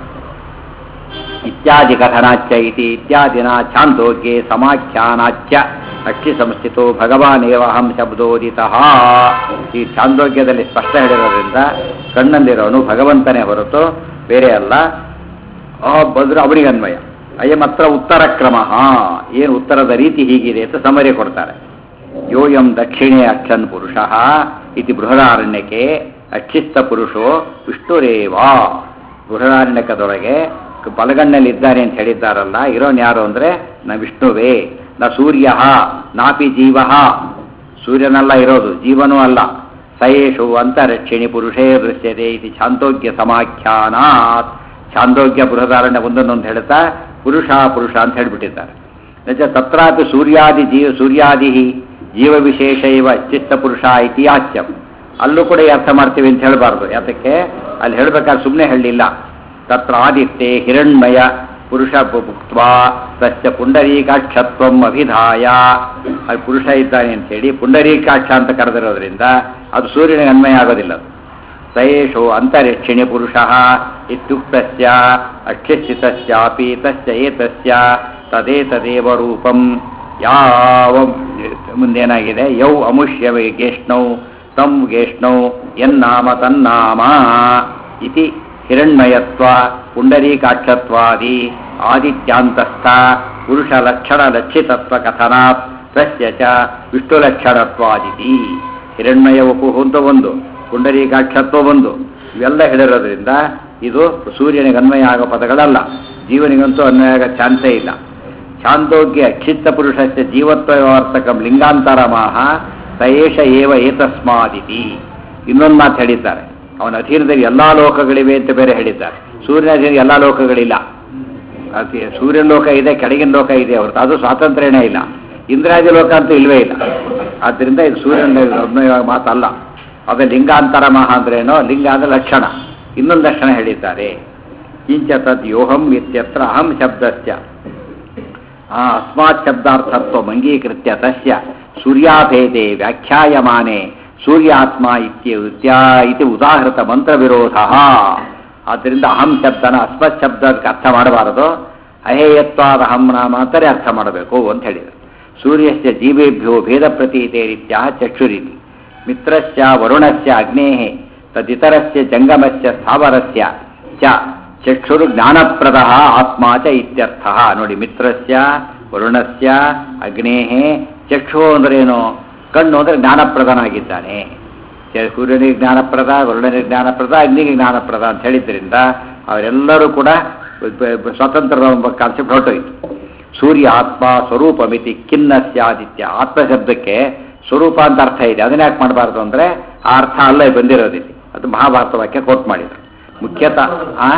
ಇತ್ಯಾದಿ ಕಥನಾಚ್ಯ ಇತಿ ಇತ್ಯಾದಿನ ಛಾಂದೋಗ್ಯೆ ಸಮಾಖ್ಯಾನಾಚ್ಯ ಅಕ್ಷಿ ಸಂಸ್ಥಿತೋ ಭಗವಾನೇವ ಅಹಂ ಶಬ್ದೋದಿತಃ ಈ ಛಾಂದೋಗ್ಯದಲ್ಲಿ ಸ್ಪಷ್ಟ ಹೇಳಿರೋದ್ರಿಂದ ಕಣ್ಣಲ್ಲಿರೋನು ಭಗವಂತನೇ ಹೊರತು ಬೇರೆ ಅಲ್ಲ ಆ ಬಂದ್ರೆ ಅವನಿಗೆ ಅನ್ವಯ ಅಯಮತ್ರ ಉತ್ತರ ಕ್ರಮ ಏನು ಉತ್ತರದ ರೀತಿ ಹೀಗಿದೆ ಅಂತ ಸಮರ್ಯ ಕೊಡ್ತಾರೆ ಯೋಯಂ ದಕ್ಷಿಣೆ ಅಕ್ಷನ್ ಪುರುಷ ಇತಿ ಬೃಹದಾರಣ್ಯಕ್ಕೆ ಅಕ್ಷಿಸ್ತ ಪುರುಷೋ ವಿಷ್ಣುರೇವಾ ಬೃಹದಾರಣ್ಯಕದೊಳಗೆ ಬಲಗಣ್ಣಲ್ಲಿ ಇದ್ದಾನೆ ಅಂತ ಹೇಳಿದ್ದಾರಲ್ಲ ಇರೋನ್ ಯಾರು ಅಂದ್ರೆ ನ ವಿಷ್ಣುವೇ ನ ಸೂರ್ಯ ನಾಪಿ ಜೀವ ಸೂರ್ಯನಲ್ಲ ಇರೋದು ಜೀವನೂ ಅಲ್ಲ ಸಯೇಷು ಅಂತರಕ್ಷಿಣಿ ಪುರುಷೇ ದೃಶ್ಯತೆ ಇದು ಛಾಂದೋಗ್ಯ ಸಮಾಖ್ಯಾನಾತ್ ಛಾಂದೋಗ್ಯ ಬೃಹದಾರಣ್ಯ ಒಂದೊಂದೊಂದು ಹೇಳ್ತಾ ಪುರುಷ ಪುರುಷ ಅಂತ ಹೇಳ್ಬಿಟ್ಟಿದ್ದಾರೆ ನಿಜ ತತ್ರಾಪಿ ಸೂರ್ಯಾದಿ ಜೀವ ಸೂರ್ಯಾದಿ ಜೀವ ವಿಶೇಷ ಇವ ಚಿತ್ತ ಪುರುಷ ಇತಿ ಯಾಚ್ಯಂ ಅಲ್ಲೂ ಕೂಡ ಈ ಅರ್ಥ ಮಾಡ್ತೀವಿ ಅಂತ ಹೇಳಬಾರ್ದು ಯಾತಕ್ಕೆ ಅಲ್ಲಿ ಹೇಳ್ಬೇಕಾದ್ರೆ ಸುಮ್ಮನೆ ಹೇಳಲಿಲ್ಲ ತತ್ರ ಆದಿತ್ಯೆ ಹಿರಣ್ಮಯ ಪುರುಷ ಭುಕ್ತ ತಸ್ಯ ಪುಂಡರೀಕಾಕ್ಷತ್ವಂ ಅಭಿಧಾಯ ಅಲ್ಲಿ ಪುರುಷ ಇದ್ದಾನೆ ಅಂತೇಳಿ ಪುಂಡರೀಕಾಕ್ಷ ಅಂತ ಕರೆದಿರೋದ್ರಿಂದ ಅದು ಸೂರ್ಯನಿಗೆ ಅನ್ವಯ ಆಗೋದಿಲ್ಲ ಅದು ಸಯೇಷೋ ಅಂತರಿಕ್ಷಿಣಿ ಪುರುಷ ಇತ್ಯುಕ್ತಸ್ಯ ಅಕ್ಷಿಸ್ಥಿತಸ್ಯಾಪಿ ತಸ್ಯ ಏತಸ್ಯ ತದೇತದೇವ ರೂಪಂ ಯಾವ ಮುಂದೇನಾಗಿದೆ ಯೌ ಅಮುಷ್ಯ ಗೇಷ್ಣೌ ತಂ ಗೇಷ್ಣೌ ಎನ್ನಾಮ ತನ್ನಾಮ ಇತಿ ಹಿರಣ್ಮಯತ್ವ ಪುಂಡರೀಕಾಕ್ಷತ್ವಾದಿ ಆದಿತ್ಯಾಂತಸ್ಥ ಪುರುಷ ಲಕ್ಷಣ ಲಕ್ಷಿತತ್ವ ಕಥನಾತ್ ತಸ್ಯ ಚ ವಿಷ್ಣು ಲಕ್ಷಣತ್ವಾದಿತಿ ಹಿರಣ್ಮಯ ವಪು ಅಂತ ಒಂದು ಪುಂಡರೀಕಾಕ್ಷತ್ವ ಒಂದು ಇವೆಲ್ಲ ಹೇಳಿರೋದ್ರಿಂದ ಇದು ಸೂರ್ಯನಿಗೆ ಅನ್ವಯ ಆಗೋ ಪದಗಳಲ್ಲ ಜೀವನಿಗಂತೂ ಅನ್ವಯ ಆಗೋ ಚಾನ್ಸೇ ಇಲ್ಲ ಛಾಂದೋಗ್ಯ ಕ್ಷಿತ್ತ ಪುರುಷಸ್ಯ ಜೀವತ್ವವರ್ತಕಂ ಲಿಂಗಾಂತರಮಾಹ ಸಯೇಷ ಏವ ಏತಸ್ಮಾದಿತಿ ಇನ್ನೊಂದು ಮಾತು ಹೇಳಿದ್ದಾರೆ ಅವನ ಅಧೀನದಲ್ಲಿ ಎಲ್ಲಾ ಲೋಕಗಳಿವೆ ಅಂತ ಬೇರೆ ಹೇಳಿದ್ದಾರೆ ಸೂರ್ಯನ ಅಧೀನ ಎಲ್ಲಾ ಲೋಕಗಳಿಲ್ಲ ಅತಿ ಸೂರ್ಯನ ಲೋಕ ಇದೆ ಕೆಳಗಿನ ಲೋಕ ಇದೆ ಹೊರತು ಅದು ಸ್ವಾತಂತ್ರ್ಯನೇ ಇಲ್ಲ ಇಂದ್ರಾದಿ ಲೋಕ ಅಂತೂ ಇಲ್ವೇ ಇಲ್ಲ ಆದ್ದರಿಂದ ಇದು ಸೂರ್ಯನ ಅನ್ವಯ ಮಾತಲ್ಲ ಅದೇ ಲಿಂಗಾಂತರ ಮಹಾ ಅಂದ್ರೇನೋ ಲಿಂಗ ಅಂದ್ರೆ ಲಕ್ಷಣ ಇನ್ನೊಂದು ಲಕ್ಷಣ ಹೇಳಿದ್ದಾರೆ ಕಿಂಚ ತದ್ ಯೋಹಂ ಇತ್ಯತ್ರ ಅಹಂ ಶಬ್ದಸ್ಯ ಆ ಅಸ್ಮಾತ್ ಶಬ್ದಾರ್ಥತ್ವ ಅಂಗೀಕೃತ್ಯ ತಸ್ಯ ಸೂರ್ಯಾಭೇದೆ ವ್ಯಾಖ್ಯಾಯಮಾನೆ ಸೂರ್ಯಾತ್ಮ ಇತ್ಯ ಇತಿ ಉದಾಹೃತ ಮಂತ್ರ ವಿರೋಧ ಆದ್ದರಿಂದ ಅಹಂ ಶಬ್ದನ ಅಸ್ಮತ್ ಶಬ್ದಕ್ಕೆ ಅರ್ಥ ಮಾಡಬಾರದು ಅಹೇಯತ್ವಾದ ಅಹಂ ನಾಮ ಅಂತಲೇ ಅರ್ಥ ಮಾಡಬೇಕು ಅಂತ ಹೇಳಿದರು ಸೂರ್ಯಸ್ಯ ಜೀವೇಭ್ಯೋ ಭೇದ ಪ್ರತೀತೆ ರೀತ್ಯ ಚಕ್ಷುರಿತಿ ಮಿತ್ರಸ್ಯ ವರುಣಸ್ಯ ಅಗ್ನೇಃ ತದಿತರಸ್ಯ ಜಂಗಮಸ್ಯ ಸ್ಥಾವರಸ್ಯ ಚ ಚಕ್ಷುರು ಜ್ಞಾನಪ್ರದ ಆತ್ಮ ಚ ಇತ್ಯರ್ಥ ನೋಡಿ ಮಿತ್ರಸ್ಯ ವರುಣಸ್ಯ ಅಗ್ನೇಃ ಚಕ್ಷು ಅಂದ್ರೇನು ಕಣ್ಣು ಅಂದ್ರೆ ಜ್ಞಾನಪ್ರದನಾಗಿದ್ದಾನೆ ಚ- ಸೂರ್ಯನಿಗೆ ಜ್ಞಾನಪ್ರದ ವರುಣನಿಗೆ ಜ್ಞಾನಪ್ರದ ಅಗ್ನಿಗೆ ಜ್ಞಾನಪ್ರದ ಅಂತ ಹೇಳಿದ್ರಿಂದ ಅವರೆಲ್ಲರೂ ಕೂಡ ಬ- ಬ- ಸ್ವತಂತ್ರ ಎಂಬ ಕಾನ್ಸೆಪ್ಟ್ ಹೊರಟೋಯ್ತು ಸೂರ್ಯ ಆತ್ಮ ಸ್ವರೂಪಮಿತಿ ಖಿನ್ನಸ್ಯಾದಿತ್ಯ ಆತ್ಮ ಶಬ್ದಕ್ಕೆ ಸ್ವರೂಪ ಅಂತ ಅರ್ಥ ಇದೆ ಅದನ್ನ ಯಾಕೆ ಮಾಡಬಾರ್ದು ಅಂದ್ರೆ ಆ ಅರ್ಥ ಅಲ್ಲ ಬಂದಿರೋದಿಲ್ಲಿ ಅದು ಮಹಾಭಾರತ ವಾಕ್ಯ ಕೋಟ್ ಮಾಡಿದ್ರು ಮುಖ್ಯತಃ ಆ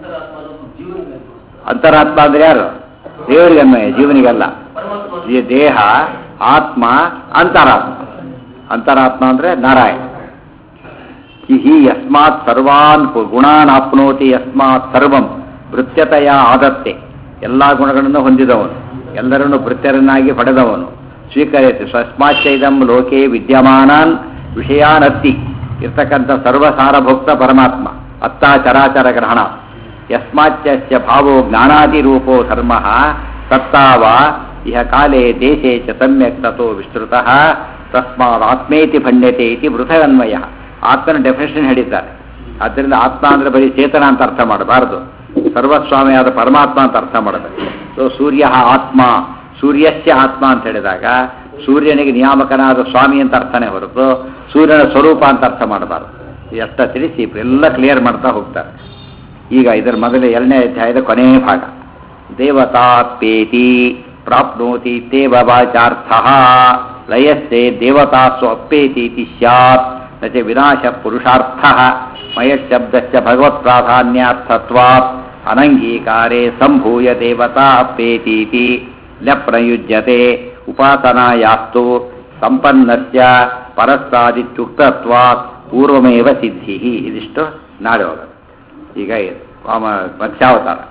ಅಂತರಾತ್ಮ ಅಂದ್ರೆ ಯಾರು ದೇವರಿಗೆ ಅನ್ವಯ ಜೀವನಿಗಲ್ಲ ಈ ದೇಹ ಆತ್ಮ ಅಂತರಾತ್ಮ ಅಂತರಾತ್ಮ ಅಂದ್ರೆ ನಾರಾಯಣ ಹಿ ಯಸ್ಮಾತ್ ಸರ್ವಾನ್ ಪು- ಗುಣಾನ್ ಆಪ್ನೋತಿ ಯಸ್ಮಾತ್ ಸರ್ವಂ ಭೃತ್ಯತೆಯ ಆದತ್ತೆ ಎಲ್ಲ ಗುಣಗಳನ್ನು ಹೊಂದಿದವನು ಎಲ್ಲರನ್ನು ಭೃತ್ಯರನ್ನಾಗಿ ಪಡೆದವನು ಸ್ವೀಕರಿಸಿ ಸ್ವಸ್ಮಾಚ್ಚೈದಂ ಲೋಕೆ ವಿದ್ಯಮಾನಾನ್ ವಿಷಯಾನತ್ತಿ ಇರ್ತಕ್ಕಂಥ ಸರ್ವಸಾರಭೋಕ್ತ ಪರಮಾತ್ಮ ಅತ್ತ ಚರಾಚರ ಗ್ರಹಣ ಯಸ್ಮಾಚ್ಯ ಭಾವೋ ಜ್ಞಾನಾದಿರೂಪೋ ಧರ್ಮ ಸತ್ತಾವ ಇಹ ಕಾಲೇ ದೇಶೇ ಚ ಸಮ್ಯಕ್ ತಥೋ ವಿಸ್ತೃತಃ ತಸ್ಮಾತ್ ಆತ್ಮೇತಿ ಭಣ್ಯತೆ ಇತಿ ಬೃಥಗನ್ವಯ ಆತ್ಮನ ಡೆಫಿನೇಷನ್ ಹೇಳಿದ್ದಾರೆ ಆದ್ದರಿಂದ ಆತ್ಮ ಅಂದ್ರೆ ಬರೀ ಚೇತನ ಅಂತ ಅರ್ಥ ಮಾಡಬಾರದು ಸರ್ವಸ್ವಾಮಿಯಾದ ಪರಮಾತ್ಮ ಅಂತ ಅರ್ಥ ಮಾಡಬೇಕು ಸೊ ಸೂರ್ಯ ಆತ್ಮ ಸೂರ್ಯಸ್ಯ ಆತ್ಮ ಅಂತ ಹೇಳಿದಾಗ ಸೂರ್ಯನಿಗೆ ನಿಯಾಮಕನಾದ ಸ್ವಾಮಿ ಅಂತ ಅರ್ಥನೇ ಹೊರತು ಸೂರ್ಯನ ಸ್ವರೂಪ ಅಂತ ಅರ್ಥ ಮಾಡಬಾರದು ಎಷ್ಟ ತಿಳಿಸಿ ಎಲ್ಲ ಕ್ಲಿಯರ್ ಮಾಡ್ತಾ ಹೋಗ್ತಾರೆ ಈಗ ಇದರ ಮೊದಲೇ ಎರಡನೇ ಅಧ್ಯಾಯದ ಕೊನೆಯ ಭಾಗ ದೇವತಾತ್ಪೇತಿ ಪ್ರಾಪ್ನೋತಿ ತೇವ ವಾಚಾರ್ಥ ಲಯಸ್ಸೆ ದೇವತಾಸ್ವ ಅಪ್ಪೇತಿ ಇತಿ ಸ್ಯಾತ್ ನ ಚ ವಿನಾಶ ಪುರುಷಾರ್ಥ ಮಯಶಬ್ದಶ್ಚ ಭಗವತ್ ಪ್ರಾಧಾನ್ಯಾರ್ಥತ್ವಾತ್ ಅನಂಗೀಕಾರೆ ಸಂಭೂಯ ದೇವತಾ ಅಪ್ಪೇತೀತಿ ನ ಪ್ರಯುಜ್ಯತೆ ಉಪಾಸನಾಯಾಸ್ತು ಸಂಪನ್ನಸ್ಯ ಪರಸ್ತಾದಿತ್ಯುಕ್ತತ್ವಾತ್ ಪೂರ್ವಮೇವ ಸಿದ್ಧಿ ಇದಿಷ್ಟು ನಾಳೆ ಹೋಗೋದು ಈಗ ಇದು ವಾಮ ಮತ್ಸ್ಯಾವತಾರ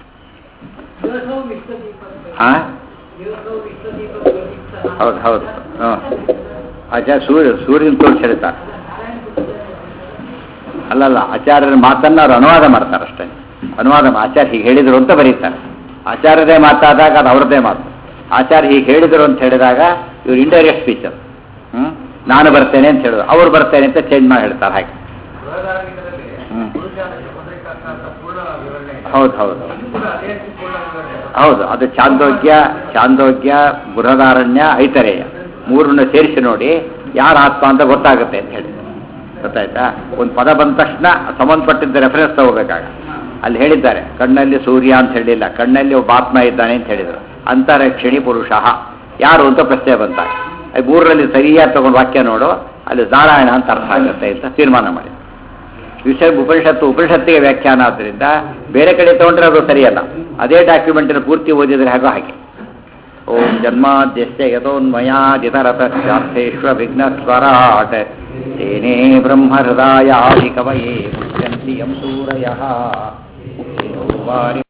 ಹಾ ಹೌದು ಹೌದು ಹ್ಞೂ ಆಚಾರ್ಯ ಸೂರ್ಯ ಸೂರ್ಯನ ತೋರಿಸಿ ಹೇಳ್ತಾರೆ ಅಲ್ಲಲ್ಲ ಆಚಾರ್ಯರ ಮಾತನ್ನ ಅವ್ರು ಅನುವಾದ ಮಾಡ್ತಾರೆ ಅಷ್ಟೇ ಅನುವಾದ ಮಾ- ಆಚಾರ್ಯ ಹೀಗೆ ಹೇಳಿದರು ಅಂತ ಬರೀತಾರೆ ಆಚಾರ್ಯರೇ ಮಾತಾದಾಗ ಅದು ಅವ್ರದ್ದೇ ಮಾತು ಆಚಾರ್ಯ ಹೀಗೆ ಹೇಳಿದರು ಅಂತ ಹೇಳಿದಾಗ ಇವ್ರು ಇಂಡೈರೆಕ್ಟ್ ಸ್ಪೀಚರ್ ಹ್ಮ್ ನಾನು ಬರ್ತೇನೆ ಅಂತ ಹೇಳಿದ್ರು ಅವ್ರು ಬರ್ತೇನೆ ಅಂತ ಚೇಂಜ್ ಮಾಡಿ ಹೇಳ್ತಾರೆ ಹಾಗೆ ಬೃಹದಾರಣ್ಯಕದಲ್ಲಿ ಹ್ಮ್. ಪುರುಷಾನಕ್ಕೆ ಪುನರೇಕಾಂತ ಅಂತ ಪೂರ್ಣ ವಿವರಣೆ ಇದೆ. ಹೌದು ಹೌದು ಇದು ಕೂಡ ಅದೇ ರೀತಿ ಪೂರ್ಣ ವಿವರಣೆ ಇದೆ. ಹೌದು ಅದು ಚಾಂದೋಗ್ಯ ಚಾಂದೋಗ್ಯ ಬೃಹದಾರಣ್ಯ ಐತರೇಯ ಮೂರನ್ನು ಸೇರಿಸಿ ನೋಡಿ ಯಾರ ಆತ್ಮ ಅಂತ ಗೊತ್ತಾಗುತ್ತೆ ಅಂತ ಹೇಳಿ ಗೊತ್ತಾಯ್ತಾ ಒಂದು ಪದ ಬಂದ ತಕ್ಷಣ ಸಂಬಂಧಪಟ್ಟಿದ್ದ ರೆಫರೆನ್ಸ್ ತಗೋಬೇಕಾಗ ಅಲ್ಲಿ ಹೇಳಿದ್ದಾರೆ ಕಣ್ಣಲ್ಲಿ ಸೂರ್ಯ ಅಂತ ಹೇಳಿಲ್ಲ ಕಣ್ಣಲ್ಲಿ ಒಬ್ಬ ಆತ್ಮ ಇದ್ದಾನೆ ಅಂತ ಹೇಳಿದರು ಅಂತರಕ್ಷಿಣಿ ಪುರುಷ ಯಾರು ಅಂತ ಪ್ರಶ್ನೆ ಬಂದಾಗ ಅದು ಮೂರರಲ್ಲಿ ಸರಿಯಾಗಿ ತಗೊಂಡು ವಾಕ್ಯ ನೋಡು ಅಲ್ಲಿ ನಾರಾಯಣ ಅಂತ ಅರ್ಥ ಆಗುತ್ತೆ ಅಂತ ತೀರ್ಮಾನ ಮಾಡಿ ವಿಷಯ ಉಪನಿಷತ್ತು ಉಪನಿಷತ್ತಿಗೆ ವ್ಯಾಖ್ಯಾನ ಆದ್ದರಿಂದ ಬೇರೆ ಕಡೆ ತಗೊಂಡ್ರೆ ಅದು ಸರಿಯಲ್ಲ ಅದೇ ಡಾಕ್ಯುಮೆಂಟಿನ ಪೂರ್ತಿ ಓದಿದ್ರೆ ಹಾಗೋ ಹಾಗೆ ಓಂ ಜನ್ಮಾದ್ಯಸ್ಯ ಯಥೋನ್ಮಯಾದಿತರತಶ್ಚಾರ್ಥೇಶ್ವ ವಿಘ್ನಸ್ವರಾಟ್ ತೇನೇ ಬ್ರಹ್ಮಹೃದಾಯಾದಿ ಕವಯೇ ಮುಚ್ಯಂತಿ ಯಂ ಸೂರಯಃ